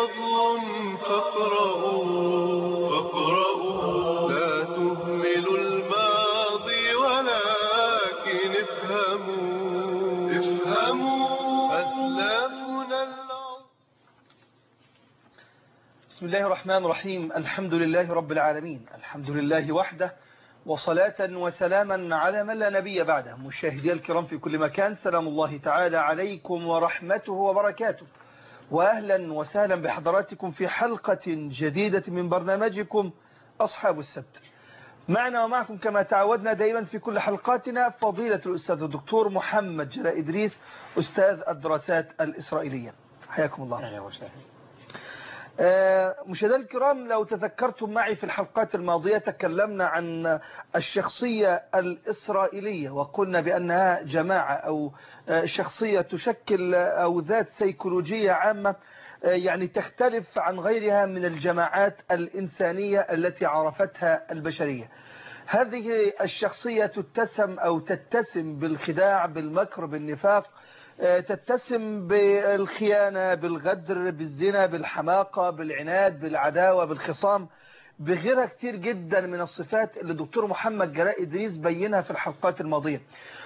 فضل فاقرؤوا فاقرؤوا لا تهملوا الماضي ولكن افهموا افهموا أسلافنا العظيم بسم الله الرحمن الرحيم الحمد لله رب العالمين الحمد لله وحده وصلاة وسلاما على من لا نبي بعده مشاهدي الكرام في كل مكان سلام الله تعالى عليكم ورحمته وبركاته وأهلا وسهلا بحضراتكم في حلقة جديدة من برنامجكم أصحاب السبت معنا ومعكم كما تعودنا دائما في كل حلقاتنا فضيلة الأستاذ الدكتور محمد جلاء إدريس أستاذ الدراسات الإسرائيلية حياكم الله أهلا وسهلا مشاهدينا الكرام لو تذكرتم معي في الحلقات الماضية تكلمنا عن الشخصية الإسرائيلية وقلنا بأنها جماعة أو شخصية تشكل أو ذات سيكولوجية عامة يعني تختلف عن غيرها من الجماعات الإنسانية التي عرفتها البشرية هذه الشخصية تتسم أو تتسم بالخداع بالمكر بالنفاق تتسم بالخيانة بالغدر بالزنا بالحماقة بالعناد بالعداوة بالخصام بغيرها كتير جدا من الصفات اللي الدكتور محمد جلاء إدريس بينها في الحلقات الماضية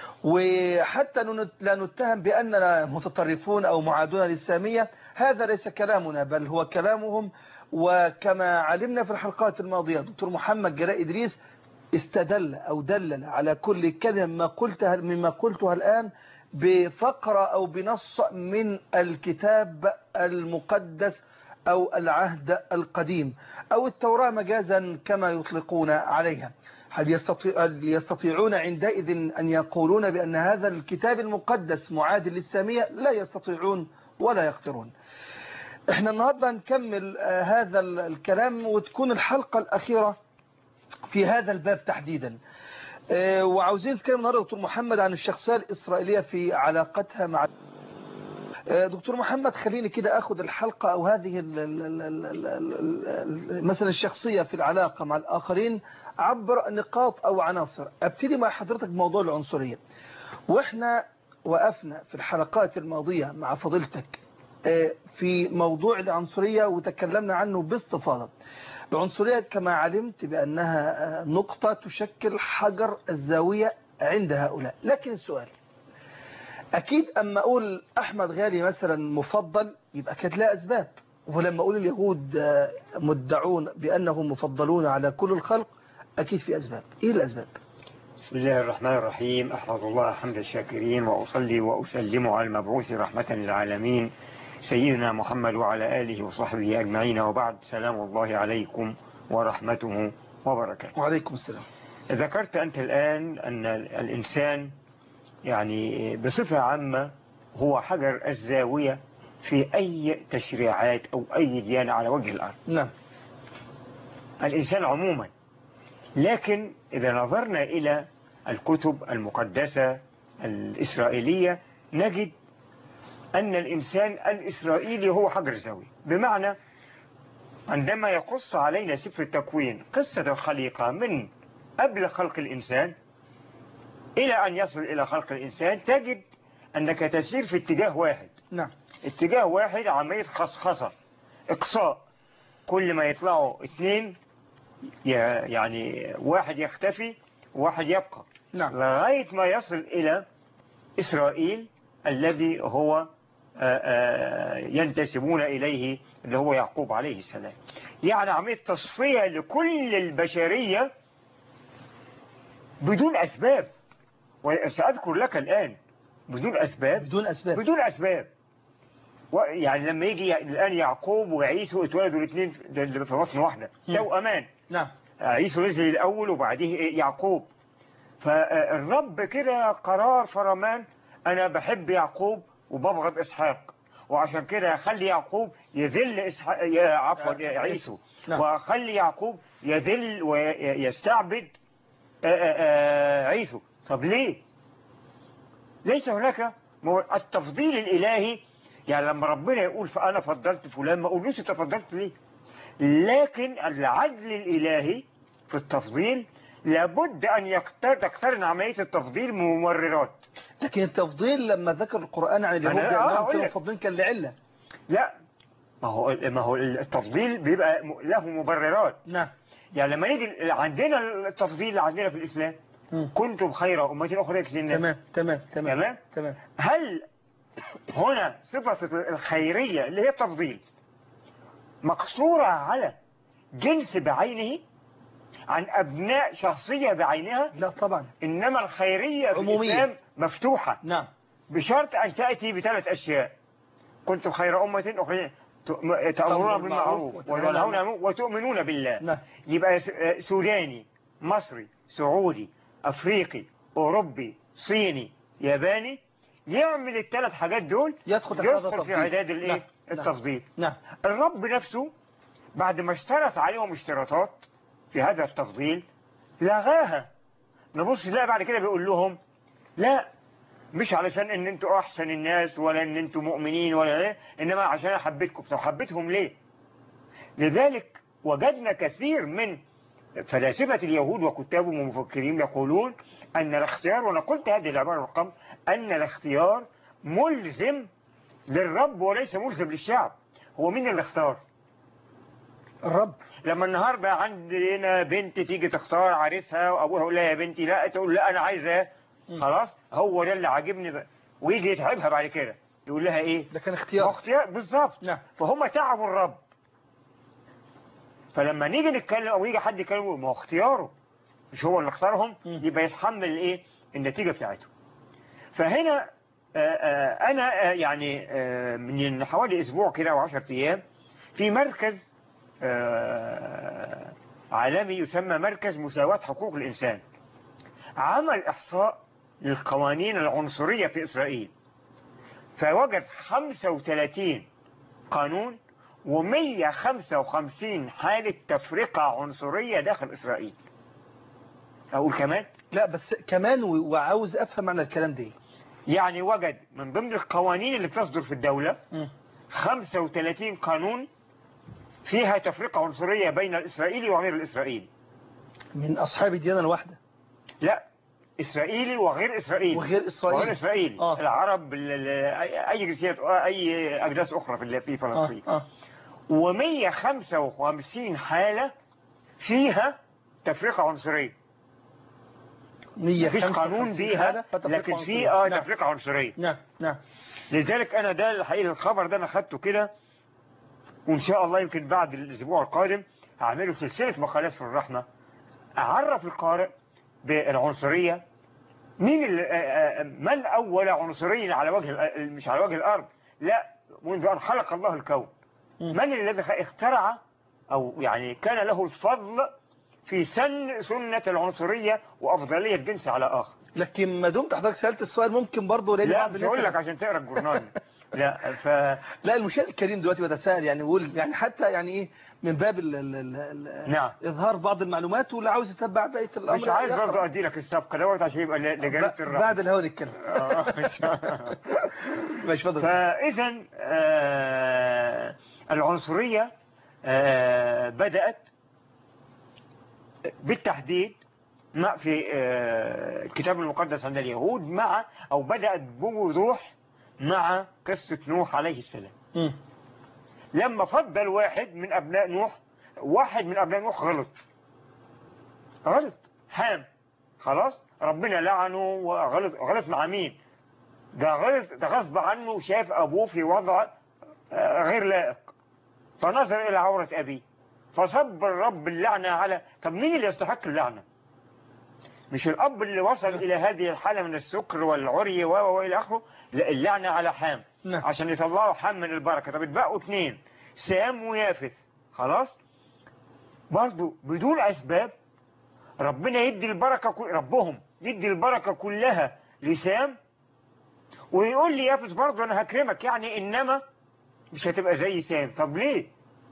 وحتى لا نتهم بأننا متطرفون أو معادون للسامية هذا ليس كلامنا بل هو كلامهم وكما علمنا في الحلقات الماضية دكتور محمد جلاء إدريس استدل أو دلل على كل كلمة ما قلتها مما قلتها الآن بفقرة أو بنص من الكتاب المقدس أو العهد القديم أو التوراة مجازا كما يطلقون عليها هل يستطيع يستطيعون عندئذ أن يقولون بأن هذا الكتاب المقدس معادل للسامية لا يستطيعون ولا يقدرون احنا النهاردة نكمل هذا الكلام وتكون الحلقة الأخيرة في هذا الباب تحديدا وعاوزين نتكلم النهارده دكتور محمد عن الشخصيه الاسرائيليه في علاقتها مع دكتور محمد خليني كده اخد الحلقه او هذه ال ال ال ال مثلا الشخصيه في العلاقه مع الاخرين عبر نقاط او عناصر ابتدي مع حضرتك بموضوع العنصريه واحنا وقفنا في الحلقات الماضيه مع فضيلتك في موضوع العنصريه وتكلمنا عنه باستفاضه العنصرية كما علمت بأنها نقطة تشكل حجر الزاوية عند هؤلاء لكن السؤال أكيد أما أقول أحمد غالي مثلا مفضل يبقى كانت لها أسباب ولما أقول اليهود مدعون بأنهم مفضلون على كل الخلق أكيد في أسباب إيه الأسباب بسم الله الرحمن الرحيم أحمد الله حمد الشاكرين وأصلي وأسلم على المبعوث رحمة للعالمين سيدنا محمد وعلى آله وصحبه أجمعين وبعد سلام الله عليكم ورحمته وبركاته وعليكم السلام ذكرت أنت الآن أن الإنسان يعني بصفة عامة هو حجر الزاوية في أي تشريعات أو أي ديانة على وجه الأرض نعم الإنسان عموما لكن إذا نظرنا إلى الكتب المقدسة الإسرائيلية نجد أن الإنسان الإسرائيلي هو حجر زاوية بمعنى عندما يقص علينا سفر التكوين قصة الخليقة من قبل خلق الإنسان إلى أن يصل إلى خلق الإنسان تجد أنك تسير في اتجاه واحد نعم اتجاه واحد عملية خصخصة إقصاء كل ما يطلعوا اثنين يعني واحد يختفي وواحد يبقى نعم لغاية ما يصل إلى إسرائيل الذي هو ينتسبون إليه اللي هو يعقوب عليه السلام يعني عملية تصفية لكل البشرية بدون أسباب وسأذكر لك الآن بدون أسباب بدون أسباب بدون أسباب يعني لما يجي الآن يعقوب وعيسو اتولدوا الاثنين في بطن واحدة توأمان نعم عيسو نزل الأول وبعديه يعقوب فالرب كده قرار فرمان أنا بحب يعقوب وببغض إسحاق وعشان كده خلي يعقوب يذل إسحاق عفوا عيسو نعم. وخلي يعقوب يذل ويستعبد عيسو طب ليه ليس هناك التفضيل الإلهي يعني لما ربنا يقول فأنا فضلت فلان ما أقولوش أنت فضلت ليه لكن العدل الإلهي في التفضيل لابد أن يقتر- تقترن عملية التفضيل بممررات لكن التفضيل لما ذكر القرآن عن اليهود أنا- آه، بأنهم أقول كانوا لك. مفضلين كان لعلة لا ما هو ما هو التفضيل بيبقى م- له مبررات نعم يعني لما نيجي عندنا التفضيل اللي عندنا في الإسلام مم. كنتم خير أمة أخرجت للناس تمام تمام تمام تمام تمام هل هنا صفة الخيرية اللي هي التفضيل مقصورة على جنس بعينه عن أبناء شخصية بعينها لا طبعا إنما الخيرية في عمومية. الإسلام مفتوحة نعم بشرط أن تأتي بثلاث أشياء كنتم خير أمة أخرجت تأمرون بالمعروف وتنهون عن المنكر وتؤمنون بالله نعم يبقى س- آه، سوداني مصري سعودي أفريقي أوروبي صيني ياباني يعمل الثلاث حاجات دول يدخل تحت هذا يدخل في التفضيل. عداد الايه نعم، نعم. التفضيل نعم الرب نفسه بعد ما اشترط عليهم اشتراطات في هذا التفضيل لغاها نبص نلاقي بعد كده بيقول لهم لا مش علشان ان انتوا احسن الناس ولا ان انتوا مؤمنين ولا ايه انما عشان انا حبيتكم طب حبيتهم ليه لذلك وجدنا كثير من فلاسفة اليهود وكتابهم ومفكرين يقولون أن الاختيار وأنا قلت هذه العبارة رقم أن الاختيار ملزم للرب وليس ملزم للشعب هو مين اللي اختار الرب لما النهاردة عندنا بنت تيجي تختار عريسها وأبوها يقول لها يا بنتي لا تقول لا أنا عايزة مم. خلاص هو ده اللي عاجبني ده ويجي يتعبها بعد كده يقول لها إيه ده كان ما هو اختيار اختيار بالظبط نعم فهم تعبوا الرب فلما نيجي نتكلم او يجي حد يتكلم يقول ما هو اختياره مش هو اللي اختارهم مم. يبقى يتحمل الايه النتيجه بتاعته فهنا آه، آه، انا آه، يعني آه، من حوالي اسبوع كده او 10 ايام في مركز آه، عالمي يسمى مركز مساواة حقوق الانسان عمل احصاء للقوانين العنصريه في اسرائيل فوجد 35 قانون و155 حالة تفرقة عنصرية داخل إسرائيل أقول كمان لا بس كمان و- وعاوز افهم معنى الكلام ده يعني وجد من ضمن القوانين اللي تصدر في الدولة مم. 35 قانون فيها تفرقة عنصرية بين الإسرائيلي وغير الإسرائيلي من اصحاب الديانه الواحده لا إسرائيلي وغير إسرائيلي وغير اسرائيل وغير إسرائيلي آه. العرب ال- ال- أي- أي جنسيات أي أجناس أخرى في في فلسطين اه اه و155 حالة فيها تفرقة عنصرية مفيش 155 قانون بيها حالة فتفرقة لكن في عنصرية. اه نعم. تفرقة عنصرية نعم نعم لذلك انا ده الحقيقة الخبر ده انا خدته كده وان شاء الله يمكن بعد الاسبوع القادم هعمله سلسلة مقالات في الرحمة اعرف القارئ بالعنصرية مين ال- آه، آه، من اول عنصري على وجه الأ- مش على وجه الارض لا منذ ان خلق الله الكون مم. من الذي اخترع او يعني كان له الفضل في سن سنة العنصرية وافضلية جنس على اخر لكن ما دمت حضرتك سالت السؤال ممكن برضه لان لا بعض مش الناس- هقول لك عشان تقرا الجورنال لا ف لا المشاهد الكريم دلوقتي بيتساءل يعني بيقول يعني حتى يعني ايه من باب ال ال ال ال نعم. اظهار بعض المعلومات واللي عاوز يتبع بقيه الامر مش عايز يقرأ. برضه ادي لك السبق دوت عشان يبقى ل- لجريده ب- الرحمه بعد الهوا نتكلم آه. ماشي اتفضل فاذا آه، العنصريه آه، بدات بالتحديد مع في آه، الكتاب المقدس عند اليهود مع او بدات بوضوح مع قصه نوح عليه السلام مم. لما فضل واحد من ابناء نوح واحد من ابناء نوح غلط غلط حام خلاص ربنا لعنه وغلط غلط مع مين ده غلط ده غصب عنه شاف ابوه في وضع آه، غير لائق فنظر الى عورة ابيه فصب الرب اللعنة على طب مين اللي يستحق اللعنة مش الاب اللي وصل الى هذه الحالة من السكر والعري و- و- والى اخره لا اللعنة على حام نعم. عشان يطلعوا حام من البركة طب اتبقوا اتنين سام ويافث خلاص برضو بدون اسباب ربنا يدي البركة كل ربهم يدي البركة كلها لسام ويقول لي يافث برضو انا هكرمك يعني انما مش هتبقى زي سام طب ليه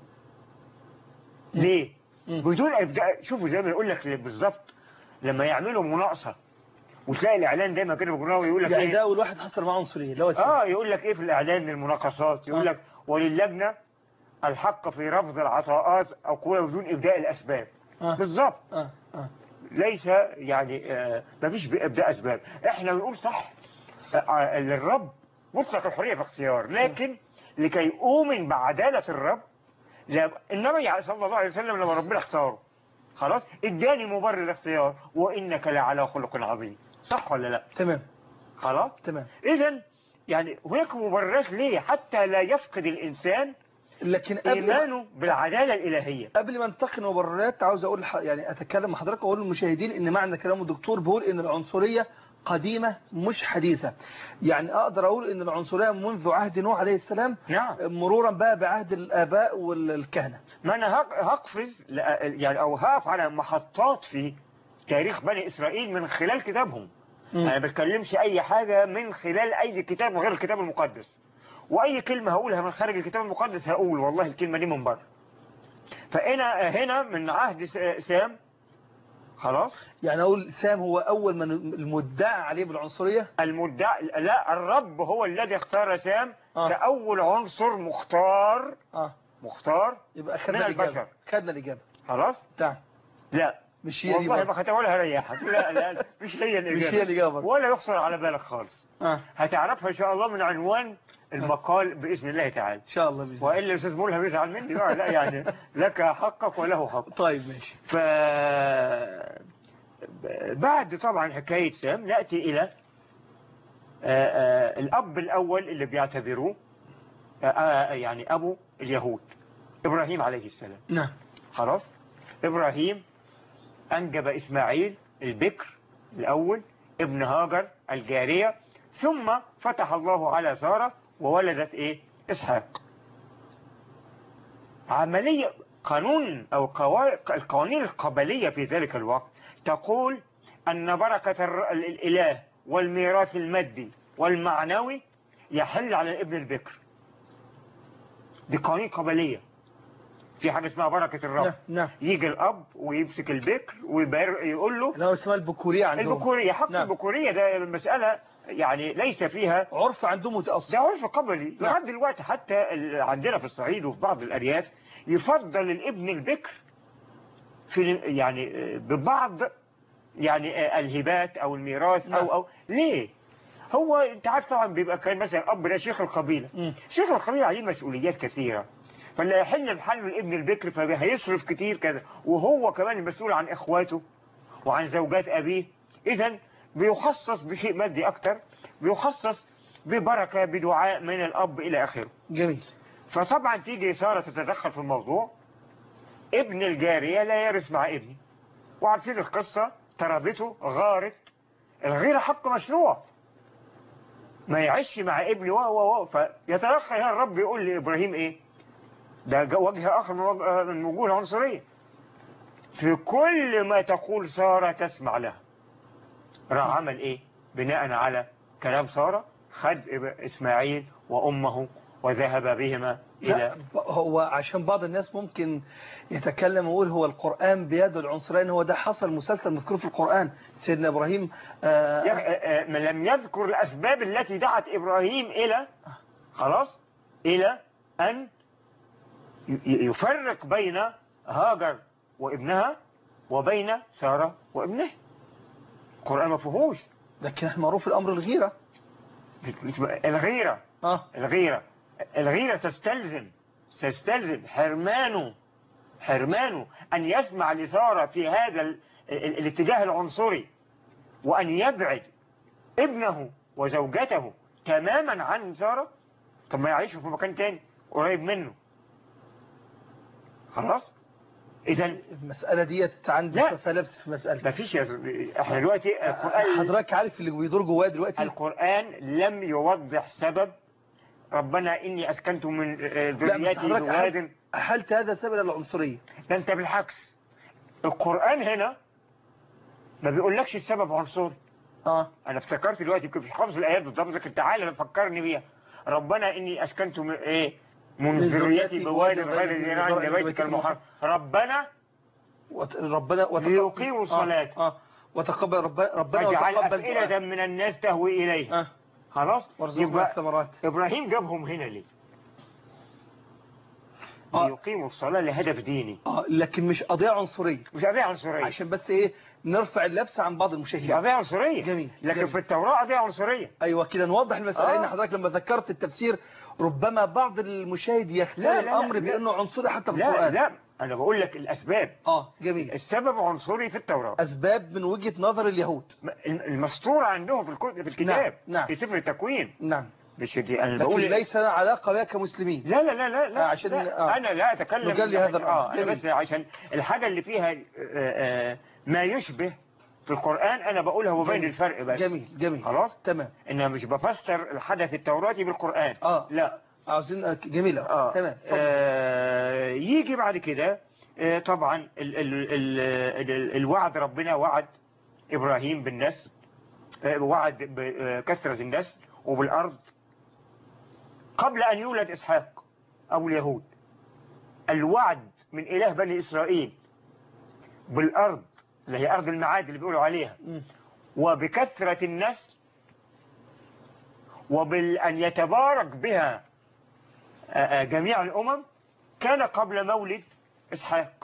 ليه مم. بدون ابداع شوفوا زي ما يقول لك بالظبط لما يعملوا مناقصه وتلاقي الاعلان دايما كده بجناوي يقول لك يعني ايه ده اول واحد حصل معاه عنصريه اللي هو السيد. اه يقول لك ايه في الاعلان المناقصات يقول آه. لك وللجنه الحق في رفض العطاءات او قوله بدون ابداء الاسباب آه. بالظبط اه اه ليس يعني آه مفيش بابداء اسباب احنا بنقول صح آه آه، للرب مطلق الحريه في اختيار لكن لكي أؤمن بعدالة الرب لا النبي صلى الله عليه وسلم لما ربنا اختاره خلاص اداني مبرر الاختيار وإنك لعلى خلق عظيم صح ولا لا تمام خلاص تمام إذا يعني هناك مبررات ليه حتى لا يفقد الإنسان لكن قبل إيمانه بالعدالة الإلهية قبل ما انتقل مبررات عاوز اقول ح- يعني اتكلم مع حضرتك واقول للمشاهدين ان معنى كلام الدكتور بيقول ان العنصريه قديمه مش حديثه يعني اقدر اقول ان العنصريه منذ عهد نوح عليه السلام نعم مرورا بقى بعهد الاباء والكهنه ما أنا هق- هقفز لأ- يعني أو هقف على محطات في تاريخ بني إسرائيل من خلال كتابهم أنا ما بتكلمش أي حاجة من خلال أي كتاب غير الكتاب المقدس وأي كلمة هقولها من خارج الكتاب المقدس هقول والله الكلمة دي من بره فهنا هنا من عهد س- سام خلاص يعني اقول سام هو اول من المدعى عليه بالعنصريه المدعي لا الرب هو الذي اختار سام آه. كأول عنصر مختار اه مختار يبقى من خدنا الاجابه البشر. خدنا الاجابه خلاص تعال لا مش هي دي والله برضه. ما هتقولها ريحك لا لا لا، مش هي الإجابة مش هي الإجابة برضه. ولا يخطر على بالك خالص اه هتعرفها إن شاء الله من عنوان المقال بإذن الله تعالى ان شاء الله بإذن الله. وإلا الأستاذ مولها بيزعل مني بقى لا يعني لك حقك وله حق طيب ماشي ف بعد طبعا حكاية سام نأتي إلى آه، آه، الأب الأول اللي بيعتبروه آه، آه، يعني أبو اليهود إبراهيم عليه السلام نعم خلاص إبراهيم أنجب إسماعيل البكر الأول ابن هاجر الجارية ثم فتح الله على سارة وولدت إيه إسحاق عملية قانون أو قوا- القوانين القبلية في ذلك الوقت تقول أن بركة الر- الإله والميراث المادي والمعنوي يحل على الابن البكر دي قوانين قبلية في حاجة اسمها بركة الرب نعم نعم يجي الأب ويمسك البكر ويقول له اللي هو اسمها البكوريه عندهم البكورية حق نعم. البكورية ده مسألة يعني ليس فيها عرف عندهم متأصل ده عرف قبلي نعم. لغايه دلوقتي حتى ال- عندنا في الصعيد وفي بعض الأرياف يفضل الابن البكر في يعني آه، ببعض يعني آه، الهبات أو الميراث نعم. أو أو ليه؟ هو انت عارف طبعا بيبقى كان مثلا اب ده شيخ القبيله مم. شيخ القبيله عليه مسؤوليات كثيره فاللي هيحل محل الابن البكر فهيصرف كتير كذا وهو كمان المسؤول عن اخواته وعن زوجات ابيه اذا بيخصص بشيء مادي اكتر بيخصص ببركه بدعاء من الاب الى اخره جميل فطبعا تيجي ساره تتدخل في الموضوع ابن الجاريه لا يرث مع ابني وعارفين القصه طردته غارت الغيره حق مشروع ما يعيش مع ابني و و و فيتلقى هنا الرب يقول لابراهيم ايه ده جو- وجه اخر من وجه- من وجوه العنصريه في كل ما تقول ساره تسمع لها راح عمل ايه بناء على كلام ساره خد إب- اسماعيل وامه وذهب بهما لا الى هو عشان بعض الناس ممكن يتكلم ويقول هو القرآن بيده العنصرين هو ده حصل مسلسل مذكور في القرآن سيدنا إبراهيم آه يا- آه، آه، لم يذكر الأسباب التي دعت إبراهيم إلى خلاص إلى أن ي- يفرق بين هاجر وابنها وبين سارة وابنه القرآن ما فيهوش لكن احنا معروف الأمر الغيرة الغيرة اه الغيرة الغيرة تستلزم تستلزم حرمانه حرمانه أن يسمع لسارة في هذا ال- ال- الاتجاه العنصري وأن يبعد ابنه وزوجته تماما عن سارة طب ما يعيشوا في مكان تاني قريب منه خلاص إذا المسألة ديت عندي لا. شوية لبس في مسألة ما فيش يا- احنا دلوقتي القرآن حضرتك عارف اللي بيدور جوايا دلوقتي القرآن لم يوضح سبب ربنا إني أسكنت من لا بس ذريتي حضرتك بواد أحلت- أحلت هذا سبب العنصرية ده انت بالعكس القرآن هنا ما بيقولكش السبب عنصري اه انا افتكرت دلوقتي كنت مش حافظ الايات بالضبط لكن تعالى فكرني بيها ربنا اني اسكنت من ايه من من ذريتي ذريتي بواد بواد غير غير ذي ذي عند زرع بيتك بيتك المحرم ربنا وت- ربنا وتق- ليقيموا الصلاة. اه, آه. وتقبل ربنا ربنا اجعل وتقبل افئدة دعاء. من الناس تهوي اليه اه خلاص وارزقنا يبقى الثمرات ابراهيم جابهم هنا ليه آه. ليقيموا الصلاة لهدف ديني اه لكن مش قضية عنصرية مش قضية عنصرية عشان بس ايه نرفع اللبس عن بعض مش المشاهدين قضية عنصرية جميل. لكن جميل. في التوراة قضية عنصرية ايوه كده نوضح المسألة آه. ان حضرتك لما ذكرت التفسير ربما بعض المشاهد يختار لا، لا، لا، الأمر لا. بأنه عنصري حتى في لا القرآن لا أنا بقول لك الأسباب آه جميل السبب عنصري في التوراة أسباب من وجهة نظر اليهود المسطور عندهم في الكتب في الكتاب نعم. في سفر التكوين نعم مش دي أنا لكن بقول ليس لنا علاقة بها كمسلمين لا لا لا لا, لا, آه، عشان- لا آه. أنا لا أتكلم نجلي هذا الأمر. آه أنا جميل. بس عشان الحاجة اللي فيها آه، آه، ما يشبه في القرآن أنا بقولها وبين جميل. الفرق بس جميل جميل خلاص تمام إنها مش بفسر الحدث التوراتي بالقرآن آه. لا عاوزين جميلة آه. تمام اتفضل. آه يجي بعد كده آه طبعا ال ال ال ال الوعد ربنا وعد إبراهيم بالنسل آه وعد بكثرة النسل وبالأرض قبل أن يولد إسحاق أو اليهود الوعد من إله بني إسرائيل بالأرض اللي هي أرض المعاد اللي بيقولوا عليها مم. وبكثرة النسل وبأن يتبارك بها آه، آه، جميع الأمم كان قبل مولد إسحاق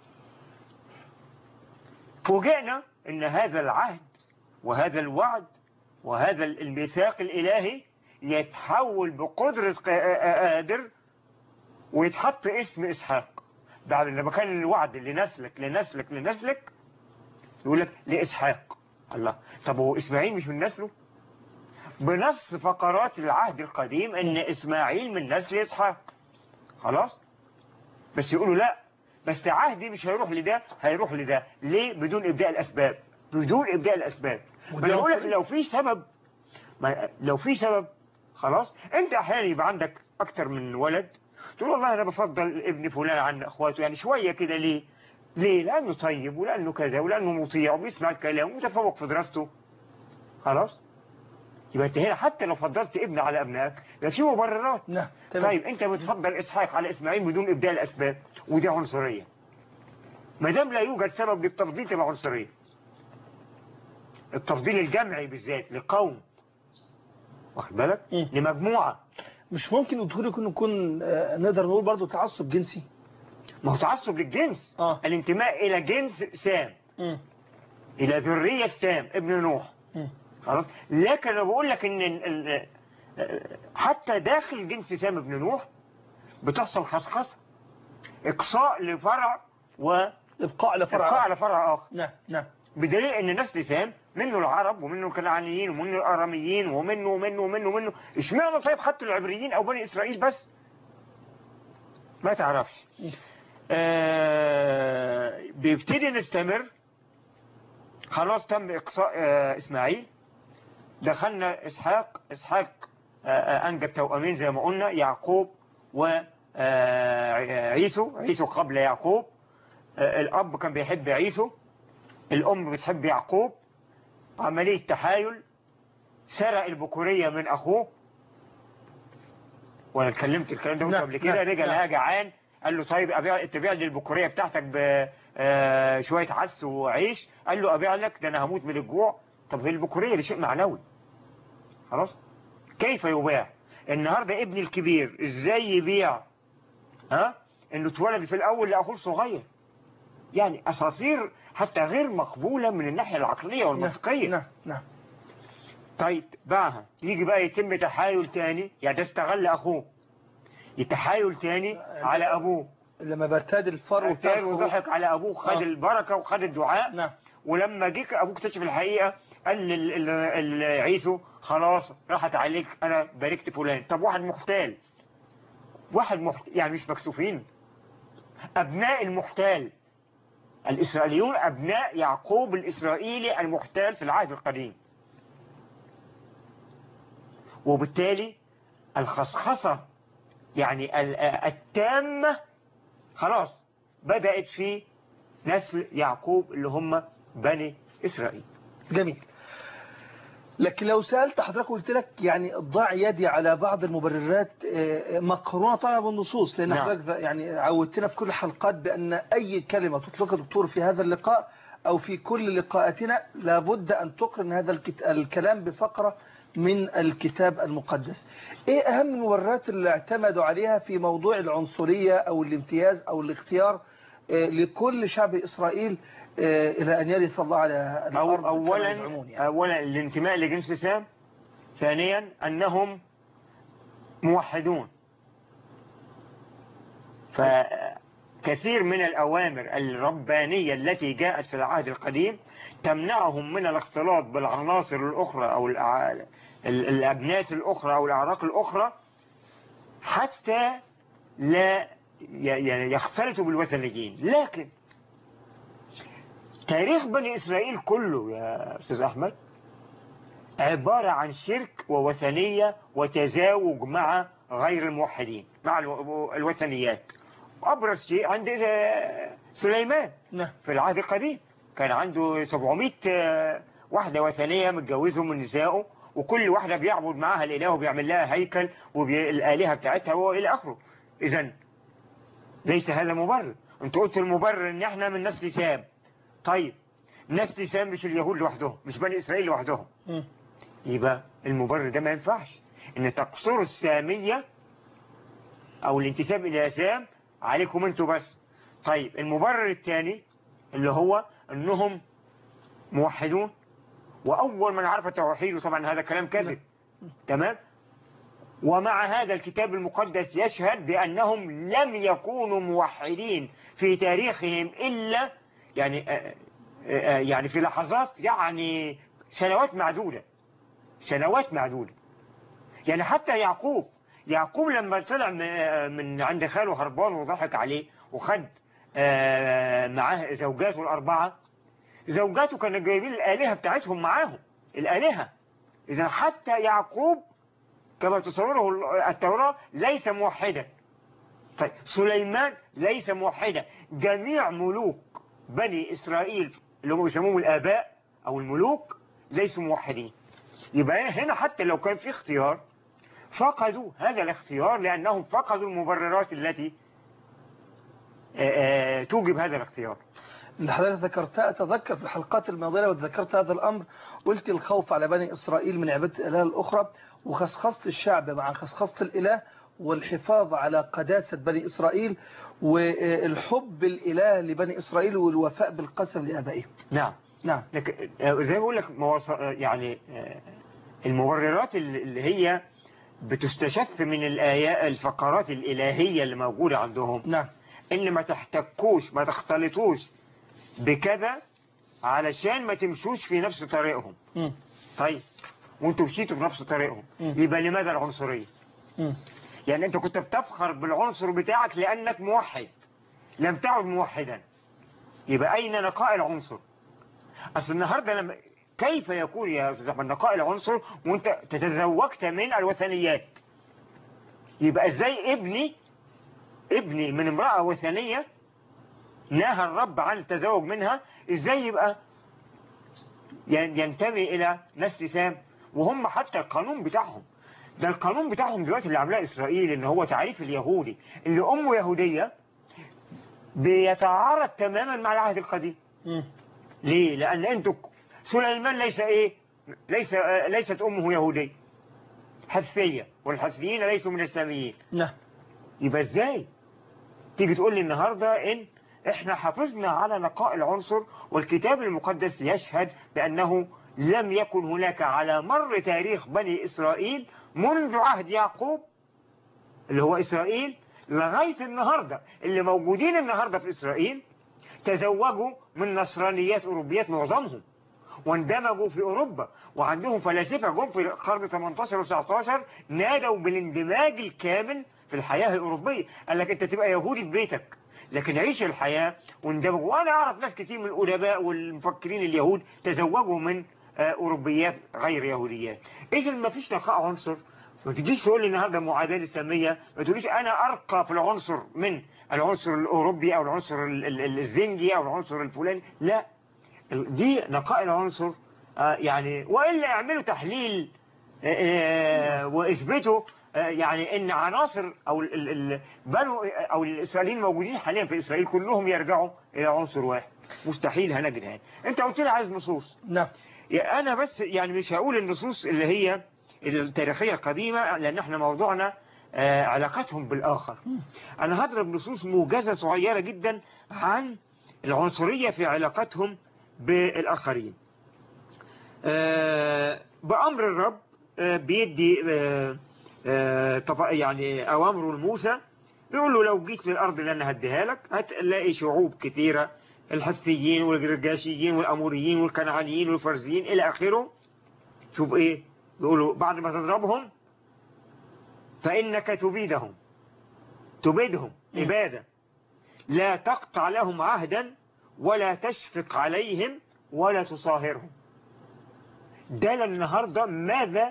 فوجئنا أن هذا العهد وهذا الوعد وهذا الميثاق الإلهي يتحول بقدرة قا- آه، قادر ويتحط اسم إسحاق بعد لما كان الوعد لنسلك لنسلك لنسلك يقول لك لإسحاق الله طب هو إسماعيل مش من نسله بنص فقرات العهد القديم ان اسماعيل من نسل اسحاق خلاص بس يقولوا لا بس عهدي مش هيروح لده هيروح لده ليه بدون ابداء الاسباب بدون ابداء الاسباب وده ما أنا بقول لك عنصري. لو في سبب ما لو في سبب خلاص انت احيانا يبقى عندك اكتر من ولد تقول والله انا بفضل ابن فلان عن اخواته يعني شويه كده ليه ليه لانه طيب ولانه كذا ولانه مطيع وبيسمع الكلام ومتفوق في دراسته خلاص يبقى انت هنا حتى لو فضلت ابن على ابنائك يبقى في مبررات نعم تمام طيب انت بتفضل اسحاق على اسماعيل بدون ابداء الاسباب ودي عنصريه ما دام لا يوجد سبب للتفضيل تبقى عنصريه التفضيل الجمعي بالذات لقوم واخد بالك مم. لمجموعه مش ممكن الدخول يكون يكون آه، نقدر نقول برضو تعصب جنسي ما هو تعصب للجنس آه. الانتماء الى جنس سام مم. الى ذريه سام ابن نوح مم. خلاص لكن انا بقول لك ان ال- ال- حتى داخل جنس سام ابن نوح بتحصل خصخصه اقصاء لفرع وابقاء ابقاء لفرع على فرع اخر نعم نعم بدليل ان نسل سام منه العرب ومنه الكنعانيين ومنه الاراميين ومنه ومنه ومنه ومنه اشمعنى طيب حتى العبريين او بني اسرائيل بس ما تعرفش آه بيبتدي نستمر خلاص تم اقصاء آه اسماعيل دخلنا اسحاق اسحاق آه آه انجب توأمين زي ما قلنا يعقوب وعيسو عيسو قبل يعقوب آه الاب كان بيحب عيسو الأم بتحب يعقوب عملية تحايل سرق البكورية من أخوه وأنا اتكلمت الكلام ده نعم، قبل كده نعم، رجع نعم. لها جعان قال له طيب أبيع تبيع لي البكورية بتاعتك بشوية عدس وعيش قال له أبيع لك ده أنا هموت من الجوع طب هي البكورية دي شيء معنوي خلاص كيف يباع النهاردة ابني الكبير ازاي يبيع ها انه اتولد في الاول لاخوه الصغير يعني اساطير حتى غير مقبولة من الناحية العقلية والمنطقية نعم نعم طيب باعها يجي بقى يتم تحايل تاني يعني ده استغل اخوه يتحايل تاني على ابوه لما برتاد الفرو بتاع تاني الخروج. وضحك على ابوه خد آه. البركة وخد الدعاء نعم ولما جيك ابوه اكتشف الحقيقة قال لل- ال- ال- عيسو خلاص راحت عليك انا باركت فلان طب واحد محتال واحد محت... يعني مش مكسوفين ابناء المحتال الاسرائيليون ابناء يعقوب الاسرائيلي المحتال في العهد القديم وبالتالي الخصخصة يعني ال- التامة خلاص بدأت في نسل يعقوب اللي هم بني إسرائيل جميل لكن لو سألت حضرتك قلت لك يعني ضع يدي على بعض المبررات آه، مقرونة طبعا بالنصوص لأن نعم. حضرتك يعني عودتنا في كل الحلقات بأن أي كلمة تطلقها دكتور في هذا اللقاء أو في كل لقاءاتنا لابد أن تقرن هذا الكت- الكلام بفقرة من الكتاب المقدس إيه أهم المبررات اللي اعتمدوا عليها في موضوع العنصرية أو الامتياز أو الاختيار آه، لكل شعب إسرائيل آه، إلى أن يرث الله على أو الأرض كما أولا يزعمون يعني. أولا الانتماء لجنس سام ثانيا أنهم موحدون فكثير من الأوامر الربانية التي جاءت في العهد القديم تمنعهم من الاختلاط بالعناصر الأخرى أو الأع- ال- الأبناس الأخرى أو الأعراق الأخرى حتى لا ي- يعني يختلطوا بالوثنيين لكن تاريخ بني إسرائيل كله يا أستاذ أحمد عبارة عن شرك ووثنية وتزاوج مع غير الموحدين مع الو- الوثنيات أبرز شيء عند آه، سليمان نعم في العهد القديم كان عنده 700 آه، واحدة وثنية متجوزهم من نسائه وكل واحدة بيعبد معاها الإله وبيعمل لها هيكل والآلهة بتاعتها وإلى آخره إذا ليس هذا مبرر أنت قلت المبرر إن إحنا من نسل سام طيب نسل سام مش اليهود لوحدهم مش بني إسرائيل لوحدهم مم. يبقى المبرر ده ما ينفعش ان تقصروا السامية او الانتساب الى سام عليكم انتوا بس طيب المبرر الثاني اللي هو انهم موحدون واول من عرف التوحيد طبعا هذا كلام كذب تمام ومع هذا الكتاب المقدس يشهد بأنهم لم يكونوا موحدين في تاريخهم إلا يعني آه، آه، يعني في لحظات يعني سنوات معدودة سنوات معدودة يعني حتى يعقوب يعقوب لما طلع م- من عند خاله هربان وضحك عليه وخد آه، معاه زوجاته الأربعة زوجاته كانوا جايبين الآلهة بتاعتهم معاهم الآلهة إذا حتى يعقوب كما تصوره التوراة ليس موحدا طيب سليمان ليس موحدا جميع ملوك بني إسرائيل اللي هم بيسموهم الآباء أو الملوك ليسوا موحدين يبقى هنا حتى لو كان في اختيار فقدوا هذا الاختيار لأنهم فقدوا المبررات التي آه، آه، توجب هذا الاختيار اللي حضرتك ذكرتها أتذكر في الحلقات الماضية وذكرت هذا الأمر قلت الخوف على بني إسرائيل من عبادة الإله الأخرى وخصخصة الشعب مع خصخصة الإله والحفاظ على قداسة بني إسرائيل والحب الإله لبني إسرائيل والوفاء بالقسم لآبائهم نعم نعم لكن آه، زي ما بقول لك مواص- آه، يعني آه، المبررات اللي اللي هي بتستشف من الآيات الفقرات الإلهية اللي موجودة عندهم نعم إن ما تحتكوش ما تختلطوش بكذا علشان ما تمشوش في نفس طريقهم مم. طيب وانتوا مشيتوا في نفس طريقهم مم. يبقى لماذا العنصرية مم. يعني انت كنت بتفخر بالعنصر بتاعك لانك موحد لم تعد موحدا يبقى اين نقاء العنصر اصل النهارده لما كيف يكون يا استاذ احمد نقاء العنصر وانت تتزوجت من الوثنيات يبقى ازاي ابني ابني من امرأة وثنية نهى الرب عن التزوج منها ازاي يبقى ين- ينتمي الى نسل سام وهم حتى القانون بتاعهم ده القانون بتاعهم دلوقتي اللي عاملاه اسرائيل ان هو تعريف اليهودي اللي امه يهودية بيتعارض تماما مع العهد القديم مم. ليه لان انتوا سليمان ليس ايه ليس آه، ليست امه يهودية حثية والحثيين ليسوا من الساميين نعم يبقى ازاي تيجي تقول لي النهاردة ان احنا حافظنا على نقاء العنصر والكتاب المقدس يشهد بانه لم يكن هناك على مر تاريخ بني اسرائيل منذ عهد يعقوب اللي هو اسرائيل لغاية النهاردة اللي موجودين النهاردة في اسرائيل تزوجوا من نصرانيات اوروبيات معظمهم واندمجوا في اوروبا وعندهم فلاسفه جم في القرن 18 و19 نادوا بالاندماج الكامل في الحياه الاوروبيه قال لك انت تبقى يهودي في بيتك لكن عيش الحياه واندمجوا وانا اعرف ناس كتير من الادباء والمفكرين اليهود تزوجوا من آه، اوروبيات غير يهوديات اذا ما فيش نقاء عنصر ما تجيش تقول لي النهارده معاداه الساميه ما تقوليش انا ارقى في العنصر من العنصر الاوروبي او العنصر ال- ال- ال- الزنجي او العنصر الفلاني لا دي نقاء العنصر آه، يعني وإلا يعملوا تحليل آه، آه، وإثبتوا آه، يعني إن عناصر أو ال- ال- ال- بنو أو الإسرائيليين موجودين حاليا في إسرائيل كلهم يرجعوا إلى عنصر واحد مستحيل هنجد هذا أنت قلت لي عايز نصوص نعم يا أنا بس يعني مش هقول النصوص اللي هي التاريخية القديمة لأن احنا موضوعنا آه، علاقتهم بالآخر أنا هضرب نصوص موجزة صغيرة جدا عن العنصرية في علاقتهم بالآخرين آه، بأمر الرب آه، بيدي آه، آه، طف- يعني أوامره لموسى بيقول له لو جيت للأرض اللي أنا هديها لك هتلاقي شعوب كثيرة الحسيين والجرجاشيين والأموريين والكنعانيين والفرزيين إلى آخره شوف إيه بيقولوا بعد ما تضربهم فإنك تبيدهم تبيدهم مم. إبادة لا تقطع لهم عهدا ولا تشفق عليهم ولا تصاهرهم ده النهاردة ماذا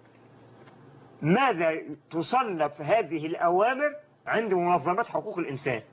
ماذا تصنف هذه الأوامر عند منظمات حقوق الإنسان